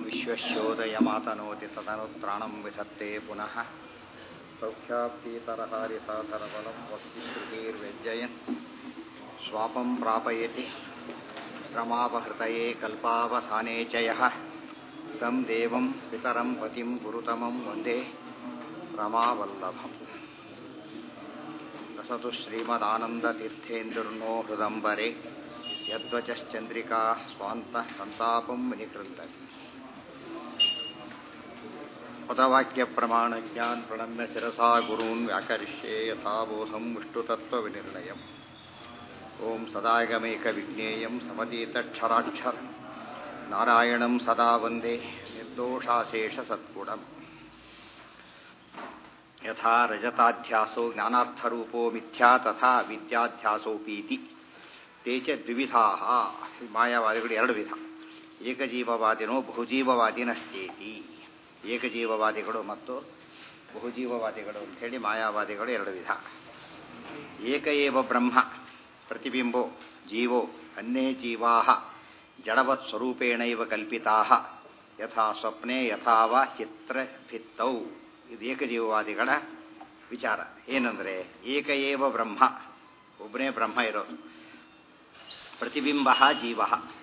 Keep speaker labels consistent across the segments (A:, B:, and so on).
A: विश्वशोदयमातनोति तदनुत्राणं विधत्ते पुनः सौख्याप्तीतरहारिसातरबलं वक्तिश्रुतिर्व्यञ्जयन् स्वापं प्रापयति श्रमापहृतये कल्पावसाने च यः तं देवं पितरं पतिं गुरुतमं वन्दे रमावल्लभम् असतु श्रीमदानन्दतीर्थेन्दुर्नो हृदम्बरे यद्वचश्चन्द्रिका स्वान्तः सन्तापं विनिकृन्तति पदवाक्यप्रमाणज्ञान् प्रणम्य शिरसा गुरून् व्याकरिष्ये यथाबोधं विष्णुतत्त्वविनिर्णयम् ॐ सदागमेकविज्ञेयं समतीतक्षराक्षर नारायणं सदा वन्दे निर्दोषाशेषसत्पुडम् यथा रजताध्यासो ज्ञानार्थरूपो मिಥ्या तथा ವಿದ್ಯಾಧ್ಯಾಸೋಪೀತಿ ತೇ ಚ ದ್ವಿವಿಧಾ ಮಾಯಾವಾದಿಗಳು ಎರಡು ವಿಧ ಏಕಜೀವವಾದಿನೋ ಬಹುಜೀವವಾದಿನಶ್ಚೇತಿ ಏಕಜೀವವಾದಿಗಳು ಮತ್ತು ಬಹುಜೀವವಾದಿಗಳು ಅಂಥೇಳಿ ಮಾಯಾವಾದಿಗಳು ಎರಡು ವಿಧ ಏಕ ಏವ ಬ್ರಹ್ಮ ಪ್ರತಿಬಿಂಬೋ ಜೀವೋ ಅನ್ಯೇ ಜೀವಾ ಜಡವತ್ ಸ್ವರೂಪೇಣೈವ ಕಲ್ಪಿತಾ ಯಥಾ ಸ್ವಪ್ನೆ ಯಥಾವ ಚಿತ್ರಭಿತ್ತೌ ಇದು ಏಕಜೀವವಾದಿಗಳ ವಿಚಾರ ಏನಂದರೆ ಏಕ ಏವ ಬ್ರಹ್ಮ ಒಬ್ಬನೇ ಬ್ರಹ್ಮ ಇರೋದು ಪ್ರತಿಬಿಂಬ ಜೀವ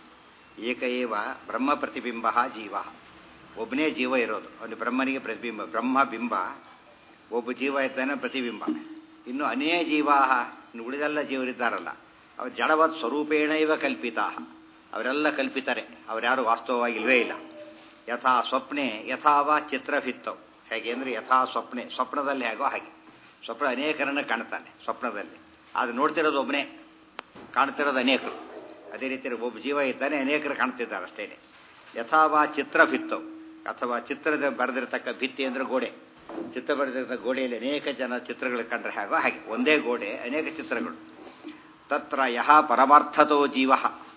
A: ಏಕ ಏವ ಬ್ರಹ್ಮ ಪ್ರತಿಬಿಂಬ ಜೀವ ಒಬ್ಬನೇ ಜೀವ ಇರೋದು ಅವನು ಬ್ರಹ್ಮನಿಗೆ ಪ್ರತಿಬಿಂಬ ಬ್ರಹ್ಮ ಬಿಂಬ ಒಬ್ಬ ಜೀವ ಇದ್ದಾನೆ ಪ್ರತಿಬಿಂಬ ಇನ್ನು ಅನೇ ಜೀವಾ ಇನ್ನು ಉಳಿದೆಲ್ಲ ಜೀವರಿದ್ದಾರಲ್ಲ ಅವ್ರು ಜಡವತ್ ಸ್ವರೂಪೇಣ ಇವ ಕಲ್ಪಿತಾ ಅವರೆಲ್ಲ ಕಲ್ಪಿತಾರೆ ಅವರ್ಯಾರು ವಾಸ್ತವವಾಗಿ ಇಲ್ವೇ ಇಲ್ಲ ಯಥಾ ಸ್ವಪ್ನೆ ಯಥಾವ ಚಿತ್ರಭಿತ್ತವು ಹೇಗೆ ಅಂದರೆ ಯಥಾ ಸ್ವಪ್ನೆ ಸ್ವಪ್ನದಲ್ಲಿ ಹೇಗೋ ಹಾಗೆ ಸ್ವಪ್ನ ಅನೇಕರನ್ನು ಕಾಣ್ತಾನೆ ಸ್ವಪ್ನದಲ್ಲಿ ಅದು ನೋಡ್ತಿರೋದು ಒಬ್ಬನೇ ಕಾಣ್ತಿರೋದು ಅನೇಕರು ಅದೇ ರೀತಿ ಒಬ್ಬ ಜೀವ ಇದ್ದಾನೆ ಅನೇಕರು ಕಾಣ್ತಿದ್ದಾರೆ ಅಷ್ಟೇ ಯಥಾವಾ ಚಿತ್ರಭಿತ್ತವು ಅಥವಾ ಚಿತ್ರದ ಬರೆದಿರತಕ್ಕ ಭಿತ್ತಿ ಅಂದರೆ ಗೋಡೆ ಚಿತ್ರ ಬರೆದಿರತಕ್ಕ ಗೋಡೆಯಲ್ಲಿ ಅನೇಕ ಜನ ಚಿತ್ರಗಳು ಕಂಡ್ರೆ ಹೇಗೋ ಹಾಗೆ ಒಂದೇ ಗೋಡೆ ಅನೇಕ ಚಿತ್ರಗಳು ತತ್ರ ಯಹ ಪರಮಾರ್ಥತೋ ಜೀವ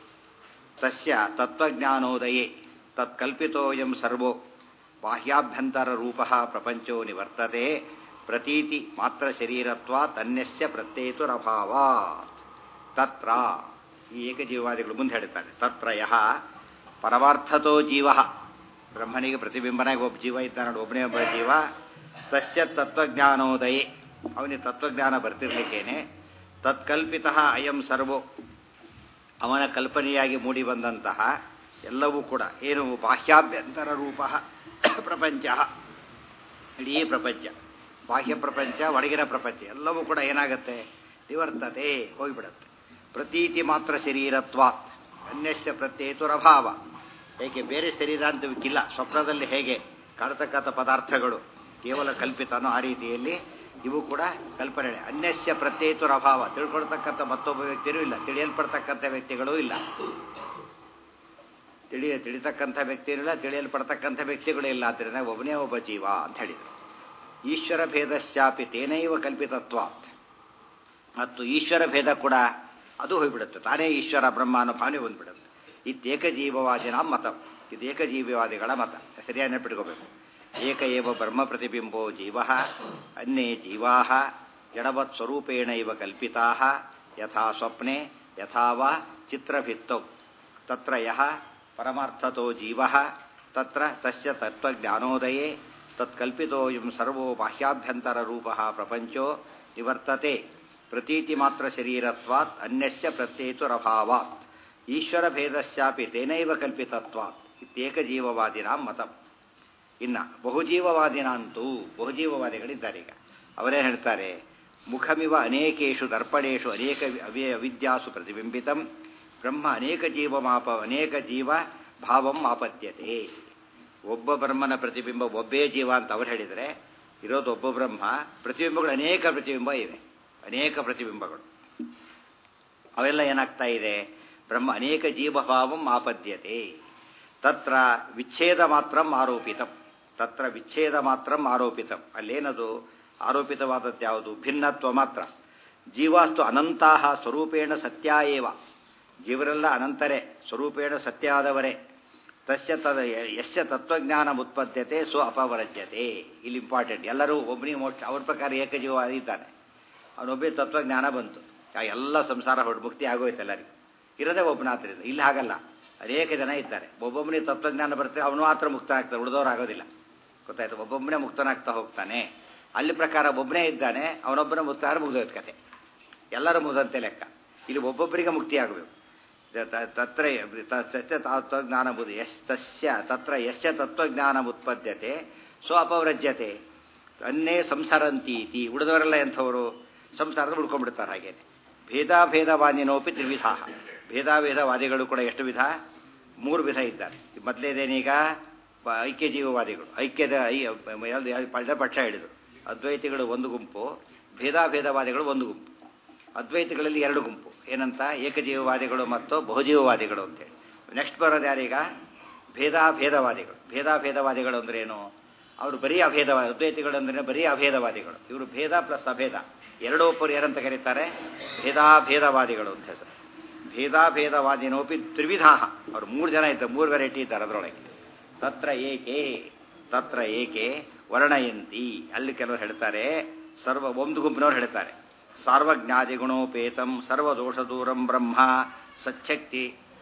A: ತಸ್ಯ ತತ್ವಜ್ಞಾನೋದಯೇ ತತ್ಕಲ್ಪಿತೋಯಂ ಸರ್ವೋ ಬಾಹ್ಯಾಭ್ಯಂತರ ರೂಪ ಪ್ರಪಂಚೋ ನಿವರ್ತತೆ ಪ್ರತೀತಿ ಮಾತ್ರ ಶರೀರತ್ವ ತನ್ಯಸ್ಯ ಪ್ರತ್ಯೇತುರಭಾವ ತತ್ರ ಈ ಏಕಜೀವವಾದಿಗಳು ಮುಂದೆ ಹೇಳ್ತಾರೆ ತತ್ರ ಯಹ ಪರಮಾರ್ಥತೋ ಜೀವ ಬ್ರಹ್ಮನಿಗೆ ಪ್ರತಿಬಿಂಬನಾಗಿ ಒಬ್ಬ ಜೀವ ಇದ್ದಾನೆ ಒಬ್ಬನೇ ಒಬ್ಬ ಜೀವ ತಸ್ಯ ತತ್ವಜ್ಞಾನೋದಯೇ ಅವನಿಗೆ ತತ್ವಜ್ಞಾನ ಬರ್ತಿರ್ಲಿಕ್ಕೇನೆ ತತ್ಕಲ್ಪಿತ ಅಯಂ ಸರ್ವೋ ಅವನ ಕಲ್ಪನೆಯಾಗಿ ಮೂಡಿ ಬಂದಂತಹ ಎಲ್ಲವೂ ಕೂಡ ಏನು ಬಾಹ್ಯಾಭ್ಯಂತರ ರೂಪ ಪ್ರಪಂಚ ಇಡೀ ಪ್ರಪಂಚ ಬಾಹ್ಯ ಪ್ರಪಂಚ ಒಳಗಿನ ಪ್ರಪಂಚ ಎಲ್ಲವೂ ಕೂಡ ಏನಾಗುತ್ತೆ ನಿವರ್ತತೆ ಹೋಗಿಬಿಡುತ್ತೆ ಪ್ರತೀತಿ ಮಾತ್ರ ಶರೀರತ್ವ ಅನ್ಯಸ್ಯ ಪ್ರತ್ಯೇತುರಭಾವ ಏಕೆ ಬೇರೆ ಶರೀರ ಅಂತವಿಕ್ಕಿಲ್ಲ ಸ್ವಪ್ನದಲ್ಲಿ ಹೇಗೆ ಕಾಣತಕ್ಕಂಥ ಪದಾರ್ಥಗಳು ಕೇವಲ ಕಲ್ಪಿತನೋ ಆ ರೀತಿಯಲ್ಲಿ ಇವು ಕೂಡ ಕಲ್ಪನೆ ಅನ್ಯಸ್ಯ ಪ್ರತ್ಯೇತುರಭಾವ ತಿಳ್ಕೊಳ್ತಕ್ಕಂಥ ಮತ್ತೊಬ್ಬ ವ್ಯಕ್ತಿಯೂ ಇಲ್ಲ ತಿಳಿಯಲ್ಪಡ್ತಕ್ಕಂಥ ವ್ಯಕ್ತಿಗಳೂ ಇಲ್ಲ ತಿಳಿಯ ತಿಳಿತಕ್ಕಂಥ ವ್ಯಕ್ತಿಯೂ ಇಲ್ಲ ತಿಳಿಯಲ್ಪಡ್ತಕ್ಕಂಥ ವ್ಯಕ್ತಿಗಳು ಇಲ್ಲ ಆದ್ದರಿಂದ ಒಬ್ಬನೇ ಒಬ್ಬ ಜೀವ ಅಂತ ಹೇಳಿದರು ಈಶ್ವರ ಭೇದಶ್ಚಾಪಿ ತೇನೈವ ಕಲ್ಪಿತತ್ವಾತ್ ಮತ್ತು ಈಶ್ವರ ಭೇದ ಕೂಡ ಅದು ಹೋಗ್ಬಿಡುತ್ತೆ ತಾನೇ ಈಶ್ವರ ಬ್ರಹ್ಮ ಅನ್ನೋ ಭಾವನೆ ಬಂದ್ಬಿಡುತ್ತೆ ಇದೇಕಜೀವವಾದಿನ ಮತ ಇದು ಏಕಜೀವವಾದಿಗಳ ಮತ ಸರಿಯಾಗಿ ನೆನಪಿಟ್ಕೋಬೇಕು ಏಕ ಏವ ಬ್ರಹ್ಮ ಪ್ರತಿಬಿಂಬೋ ಜೀವ ಅನ್ಯೇ ಜೀವಾ ಜಡವತ್ ಸ್ವರೂಪೇಣ ಇವ ಕಲ್ಪಿತಾ ಯಥಾ ಸ್ವಪ್ನೆ ಯಥಾವ ಚಿತ್ರಭಿತ್ತೌ ತತ್ರ ಯಹ ಪರಮಾರ್ಥತೋ ಜೀವ ತತ್ರ ತಸ್ಯ ತತ್ವಜ್ಞಾನೋದಯೇ ತತ್ಕಲ್ಪಿತೋಯಂ ಸರ್ವೋ ಬಾಹ್ಯಾಭ್ಯಂತರ ರೂಪ ಪ್ರಪಂಚೋ ನಿವರ್ತತೆ ಪ್ರತೀತಿ ಮಾತ್ರ ಶರೀರತ್ವಾತ್ ಅನ್ಯಸ್ಯ ಪ್ರತ್ಯೇತುರಭಾವಾತ್ ಈಶ್ವರ ಭೇದಶ್ಚಾಪಿ ತೇನೈವ ಕಲ್ಪಿತತ್ವಾತ್ ಇತ್ಯೇಕಜೀವವಾದಿನ ಮತಂ ಇನ್ನ ಬಹುಜೀವವಾದಿನ ಅಂತೂ ಬಹುಜೀವವಾದಿಗಳಿದ್ದಾರೆ ಈಗ ಅವರೇನು ಹೇಳ್ತಾರೆ ಮುಖಮಿವ ಅನೇಕೇಶು ದರ್ಪಣೇಶು ಅನೇಕ ಅವಿದ್ಯಾಸು ಪ್ರತಿಬಿಂಬಿತಂ ಬ್ರಹ್ಮ ಅನೇಕ ಜೀವ ಮಾಪ ಅನೇಕ ಜೀವ ಭಾವಂ ಆಪದ್ಯತೆ ಒಬ್ಬ ಬ್ರಹ್ಮನ ಪ್ರತಿಬಿಂಬ ಒಬ್ಬೇ ಜೀವ ಅಂತ ಅವ್ರು ಹೇಳಿದರೆ ಇರೋದು ಒಬ್ಬ ಬ್ರಹ್ಮ ಪ್ರತಿಬಿಂಬಗಳು ಅನೇಕ ಪ್ರತಿಬಿಂಬ ಇವೆ ಅನೇಕ ಪ್ರತಿಬಿಂಬಗಳು ಅವೆಲ್ಲ ಏನಾಗ್ತಾ ಇದೆ ಬ್ರಹ್ಮ ಅನೇಕ ಜೀವಭಾವಂ ಆಪದ್ಯತೆ ತತ್ರ ವಿಚ್ಛೇದ ಮಾತ್ರ ಆರೋಪಿತಂ ತತ್ರ ವಿಚ್ಛೇದ ಮಾತ್ರ ಆರೋಪಿತಂ ಅಲ್ಲೇನದು ಆರೋಪಿತವಾದದ್ದು ಯಾವುದು ಭಿನ್ನತ್ವ ಮಾತ್ರ ಜೀವಾಸ್ತು ಅನಂತಾಹ ಸ್ವರೂಪೇಣ ಸತ್ಯ ಏವ ಜೀವರೆಲ್ಲ ಅನಂತರೇ ಸ್ವರೂಪೇಣ ಸತ್ಯ ಆದವರೇ ತಸ್ಯ ತದ ಯಶ್ಯ ತತ್ವಜ್ಞಾನ ಉತ್ಪದ್ಯತೆ ಸೊ ಅಪವರಜ್ಯತೆ ಇಲ್ಲಿ ಇಂಪಾರ್ಟೆಂಟ್ ಎಲ್ಲರೂ ಒಬ್ಬನಿಗೆ ಮೋಕ್ಷ ಅವ್ರ ಪ್ರಕಾರ ಏಕಜೀವ ಇದ್ದಾನೆ ಅವನೊಬ್ಬೇ ತತ್ವಜ್ಞಾನ ಬಂತು ಆ ಎಲ್ಲ ಸಂಸಾರ ಹೊರಡು ಮುಕ್ತಿ ಆಗೋಯ್ತು ಎಲ್ಲರಿಗೂ ಇರೋದೇ ಒಬ್ಬನಾದ್ರಿಂದ ಇಲ್ಲಿ ಹಾಗಲ್ಲ ಅನೇಕ ಜನ ಇದ್ದಾರೆ ಒಬ್ಬೊಬ್ಬನಿಗೆ ತತ್ವಜ್ಞಾನ ಬರುತ್ತೆ ಅವನು ಮಾತ್ರ ಮುಕ್ತ ಆಗ್ತಾನೆ ಉಳಿದವ್ರು ಆಗೋದಿಲ್ಲ ಗೊತ್ತಾಯ್ತು ಒಬ್ಬೊಬ್ಬನೇ ಮುಕ್ತನಾಗ್ತಾ ಹೋಗ್ತಾನೆ ಅಲ್ಲಿ ಪ್ರಕಾರ ಒಬ್ಬನೇ ಇದ್ದಾನೆ ಅವನೊಬ್ಬನೇ ಮುಕ್ತ ಆದ್ರೆ ಮುಗಿದೋಯ್ತು ಕತೆ ಎಲ್ಲರೂ ಮುಗಿದಂತೆ ಲೆಕ್ಕ ಇಲ್ಲಿ ಒಬ್ಬೊಬ್ಬರಿಗೆ ಮುಕ್ತಿ ಆಗಬೇಕು ತತ್ರ ಸತ್ಯ ತತ್ವಜ್ಞಾನ ಬುದ್ಧಿ ಎಸ್ ತಸ್ಯ ತತ್ರ ಯಶ್ಚ ತತ್ವಜ್ಞಾನ ಉತ್ಪದ್ಯತೆ ಸ್ವ ಅಪವ್ರಜ್ಯತೆ ಅನ್ನೇ ಸಂಸಾರಂತೀತಿ ಉಳಿದವರೆಲ್ಲ ಎಂಥವರು ಸಂಸಾರದ ಉಳ್ಕೊಂಡ್ಬಿಡ್ತಾರೆ ಹಾಗೇನೆ ಭೇದಾಭೇದವಾದಿನೋಪಿ ತ್ರಿವಿಧ ಭೇದಾಭೇದವಾದಿಗಳು ಕೂಡ ಎಷ್ಟು ವಿಧ ಮೂರು ವಿಧ ಇದ್ದಾರೆ ಮೊದಲೇದೇನೀಗ ಐಕ್ಯ ಜೀವವಾದಿಗಳು ಐಕ್ಯದ ಐ ಪಕ್ಷ ಹೇಳಿದರು ಅದ್ವೈತಿಗಳು ಒಂದು ಗುಂಪು ಭೇದಾಭೇದವಾದಿಗಳು ಒಂದು ಗುಂಪು ಅದ್ವೈತಗಳಲ್ಲಿ ಎರಡು ಗುಂಪು ಏನಂತ ಏಕಜೀವವಾದಿಗಳು ಮತ್ತು ಬಹುಜೀವವಾದಿಗಳು ಅಂತೇಳಿ ನೆಕ್ಸ್ಟ್ ಬರೋದು ಯಾರೀಗ ಭೇದಾಭೇದವಾದಿಗಳು ಭೇದಾಭೇದವಾದಿಗಳು ಅಂದ್ರೆ ಏನು ಅವರು ಬರೀ ಅಭೇದವಾದ ಅದ್ವೈತಿಗಳು ಅಂದ್ರೆ ಬರೀ ಅಭೇದವಾದಿಗಳು ಇವರು ಭೇದ ಪ್ಲಸ್ ಅಭೇದ ಎರಡೂ ಒಬ್ಬರು ಏನಂತ ಕರೀತಾರೆ ಭೇದಾಭೇದವಾದಿಗಳು ಅಂತ ಹೆಸರು ಭೇದಾಭೇದವಾದಿನೋಪಿ ತ್ರಿವಿಧಾ ಅವರು ಮೂರು ಜನ ಇದ್ದಾರೆ ಮೂರು ವೆರೈಟಿ ಇದ್ದಾರೆ ಅದರೊಳಗೆ ತತ್ರ ಏಕೆ ತತ್ರ ಏಕೆ ವರ್ಣಯಂತಿ ಅಲ್ಲಿ ಕೆಲವರು ಹೇಳ್ತಾರೆ ಸರ್ವ ಒಂದು ಗುಂಪಿನವ್ರು ಹೇಳ್ತಾರೆ ಸಾರ್ವಜ್ಞಾದಿ ಗುಣೋಪೇತಂ ಸರ್ವದೋಷ ದೂರಂ ಬ್ರಹ್ಮ ಸಚ್ಛಕ್ತಿ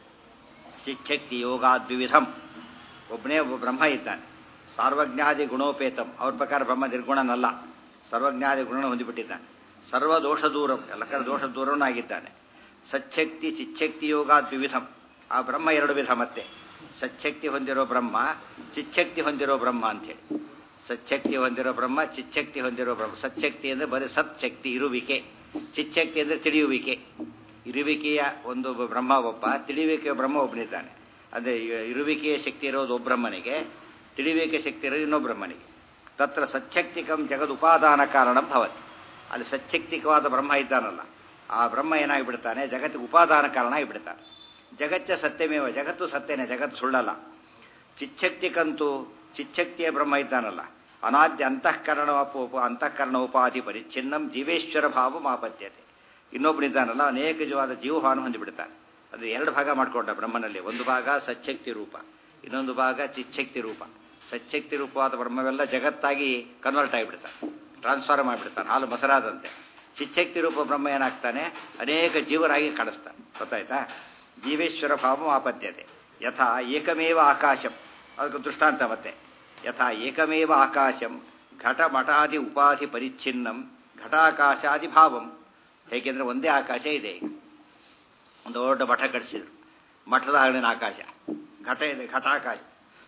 A: ಚಿಚ್ಛಕ್ತಿ ಯೋಗಾದ್ವಿಧಂ ಒಬ್ಬನೇ ಒಬ್ಬ ಬ್ರಹ್ಮ ಇದ್ದಾನೆ ಸಾರ್ವಜ್ಞಾದಿ ಗುಣೋಪೇತಂ ಅವ್ರ ಪ್ರಕಾರ ಬ್ರಹ್ಮ ನಿರ್ಗುಣನಲ್ಲ ಸರ್ವಜ್ಞಾದಿ ಗುಣ ಹೊಂದಿಬಿಟ್ಟಿದ್ದಾನೆ ಸರ್ವದೋಷ ದೂರಂ ಎಲ್ಲ ಕಡೆ ದೋಷ ದೂರನಾಗಿದ್ದಾನೆ ಸಚ್ಛಕ್ತಿ ಚಿಚ್ಛಕ್ತಿ ಯೋಗಾದ್ವಿಧಂ ಆ ಬ್ರಹ್ಮ ಎರಡು ವಿಧ ಮತ್ತೆ ಸಚ್ಛಕ್ತಿ ಹೊಂದಿರೋ ಬ್ರಹ್ಮ ಚಿಚ್ಛಕ್ತಿ ಹೊಂದಿರೋ ಬ್ರಹ್ಮ ಅಂತೇಳಿ ಸಚ್ಛಕ್ತಿ ಹೊಂದಿರೋ ಬ್ರಹ್ಮ ಚಿಚ್ಛಕ್ತಿ ಹೊಂದಿರೋ ಬ್ರಹ್ಮ ಸಚ್ಛಕ್ತಿ ಅಂದರೆ ಬರೀ ಸತ್ಶಕ್ತಿ ಇರುವಿಕೆ ಚಿಚ್ಛಕ್ತಿ ಅಂದರೆ ತಿಳಿಯುವಿಕೆ ಇರುವಿಕೆಯ ಒಂದು ಬ್ರಹ್ಮ ಒಬ್ಬ ತಿಳಿಯುವಿಕೆಯ ಬ್ರಹ್ಮ ಒಬ್ಬನಿದ್ದಾನೆ ಅಂದರೆ ಇರುವಿಕೆಯ ಶಕ್ತಿ ಇರೋದು ಒಬ್ಬ ಬ್ರಹ್ಮನಿಗೆ ತಿಳಿಯುವಿಕೆ ಶಕ್ತಿ ಇರೋದು ಇನ್ನೊಬ್ಬ ಬ್ರಹ್ಮನಿಗೆ ತತ್ರ ಸಚ್ಛಕ್ತಿಕಂ ಜಗದುಪಾದಾನ ಕಾರಣ ಭವತಿ ಅಲ್ಲಿ ಸಚ್ಛಕ್ತಿಕವಾದ ಬ್ರಹ್ಮ ಇದ್ದಾನಲ್ಲ ಆ ಬ್ರಹ್ಮ ಏನಾಗಿಬಿಡ್ತಾನೆ ಜಗತ್ತಿಗೆ ಉಪಾದಾನ ಕಾರಣ ಆಗಿಬಿಡ್ತಾನೆ ಜಗಚ್ಚ ಸತ್ಯಮೇವ ಜಗತ್ತು ಸತ್ಯನೇ ಜಗತ್ತು ಸುಳ್ಳಲ್ಲ ಚಿಚ್ಛಕ್ತಿಕಂತೂ ಚಿಚ್ಛಕ್ತಿಯ ಬ್ರಹ್ಮ ಇದ್ದಾನಲ್ಲ ಅನಾದ್ಯ ಅಂತಃಕರಣ ಅಂತಃಕರಣ ಉಪಾಧಿ ಪರಿಚ್ಛಿನ್ನಂ ಜೀವೇಶ್ವರ ಭಾವ ಮಾಪದ್ಯತೆ ಇನ್ನೊಬ್ಬನಿದ್ದಾನಲ್ಲ ಅನೇಕ ಜೀವಾದ ಜೀವಭಾವನ ಹೊಂದಿಬಿಡ್ತಾನೆ ಅದು ಎರಡು ಭಾಗ ಮಾಡಿಕೊಂಡ ಬ್ರಹ್ಮನಲ್ಲಿ ಒಂದು ಭಾಗ ಸಚ್ಛಕ್ತಿ ರೂಪ ಇನ್ನೊಂದು ಭಾಗ ಚಿಚ್ಛಕ್ತಿ ರೂಪ ಸಚ್ಛಕ್ತಿ ರೂಪವಾದ ಬ್ರಹ್ಮವೆಲ್ಲ ಜಗತ್ತಾಗಿ ಕನ್ವರ್ಟ್ ಆಗಿಬಿಡ್ತಾನೆ ಟ್ರಾನ್ಸ್ಫರ್ ಮಾಡಿಬಿಡ್ತಾನೆ ಹಾಲು ಮೊಸರಾದಂತೆ ಚಿಚ್ಛಕ್ತಿ ರೂಪ ಬ್ರಹ್ಮ ಏನಾಗ್ತಾನೆ ಅನೇಕ ಜೀವರಾಗಿ ಕಾಣಿಸ್ತಾನೆ ಗೊತ್ತಾಯ್ತಾ ಜೀವೇಶ್ವರ ಭಾವ ಆಪದ್ಯತೆ ಯಥಾ ಏಕಮೇವ ಆಕಾಶಂ ಅದಕ್ಕೆ ದೃಷ್ಟಾಂತ ಮತ್ತೆ ಯಥಾ ಏಕಮೇವ ಆಕಾಶಂ ಘಟ ಮಠಾದಿ ಉಪಾಧಿ ಪರಿಚ್ಛಿನ್ನಂ ಘಟಾಕಾಶಾದಿ ಭಾವಂ ಹೇಗೆಂದ್ರೆ ಒಂದೇ ಆಕಾಶ ಇದೆ ಒಂದು ದೊಡ್ಡ ಮಠ ಕಟ್ಟಿಸಿದ್ರು ಮಠದ ಹಗಲಿನ ಆಕಾಶ ಘಟ ಇದೆ ಘಟಾಕಾಶ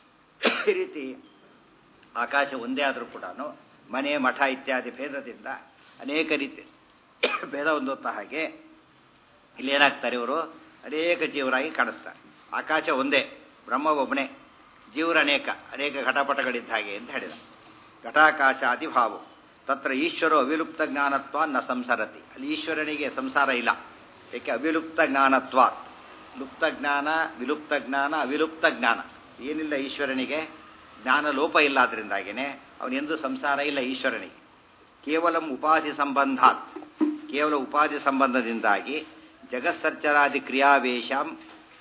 A: ಈ ರೀತಿ ಆಕಾಶ ಒಂದೇ ಆದರೂ ಕೂಡ ಮನೆ ಮಠ ಇತ್ಯಾದಿ ಭೇದದಿಂದ ಅನೇಕ ರೀತಿ ಭೇದ ಹೊಂದುತ್ತಾ ಹಾಗೆ ಇಲ್ಲಿ ಏನಾಗ್ತಾರೆ ಇವರು ಅನೇಕ ಜೀವರಾಗಿ ಕಾಣಿಸ್ತಾರೆ ಆಕಾಶ ಒಂದೇ ಬ್ರಹ್ಮ ಒಬ್ಬನೇ ಜೀವರ ಅನೇಕ ಅನೇಕ ಘಟಪಟಗಳಿದ್ದ ಹಾಗೆ ಅಂತ ಹೇಳಿದ ಘಟಾಕಾಶ ಅತಿಭಾವ ತತ್ರ ಈಶ್ವರೋ ಅವಿಲುಪ್ತ ಜ್ಞಾನತ್ವ ನ ಸಂಸರತಿ ಅಲ್ಲಿ ಈಶ್ವರನಿಗೆ ಸಂಸಾರ ಇಲ್ಲ ಏಕೆ ಅವಿಲುಪ್ತ ಜ್ಞಾನತ್ವ ಲುಪ್ತ ಜ್ಞಾನ ವಿಲುಪ್ತ ಜ್ಞಾನ ಅವಿಲುಪ್ತ ಜ್ಞಾನ ಏನಿಲ್ಲ ಈಶ್ವರನಿಗೆ ಜ್ಞಾನ ಲೋಪ ಇಲ್ಲ ಅದರಿಂದಾಗಿನೇ ಅವನೆಂದು ಸಂಸಾರ ಇಲ್ಲ ಈಶ್ವರನಿಗೆ ಕೇವಲ ಉಪಾಧಿ ಸಂಬಂಧಾತ್ ಕೇವಲ ಉಪಾಧಿ ಸಂಬಂಧದಿಂದಾಗಿ ಜಗತ್ಸರ್ಚರಾದಿ ಕ್ರಿಯಾವೇಶಂ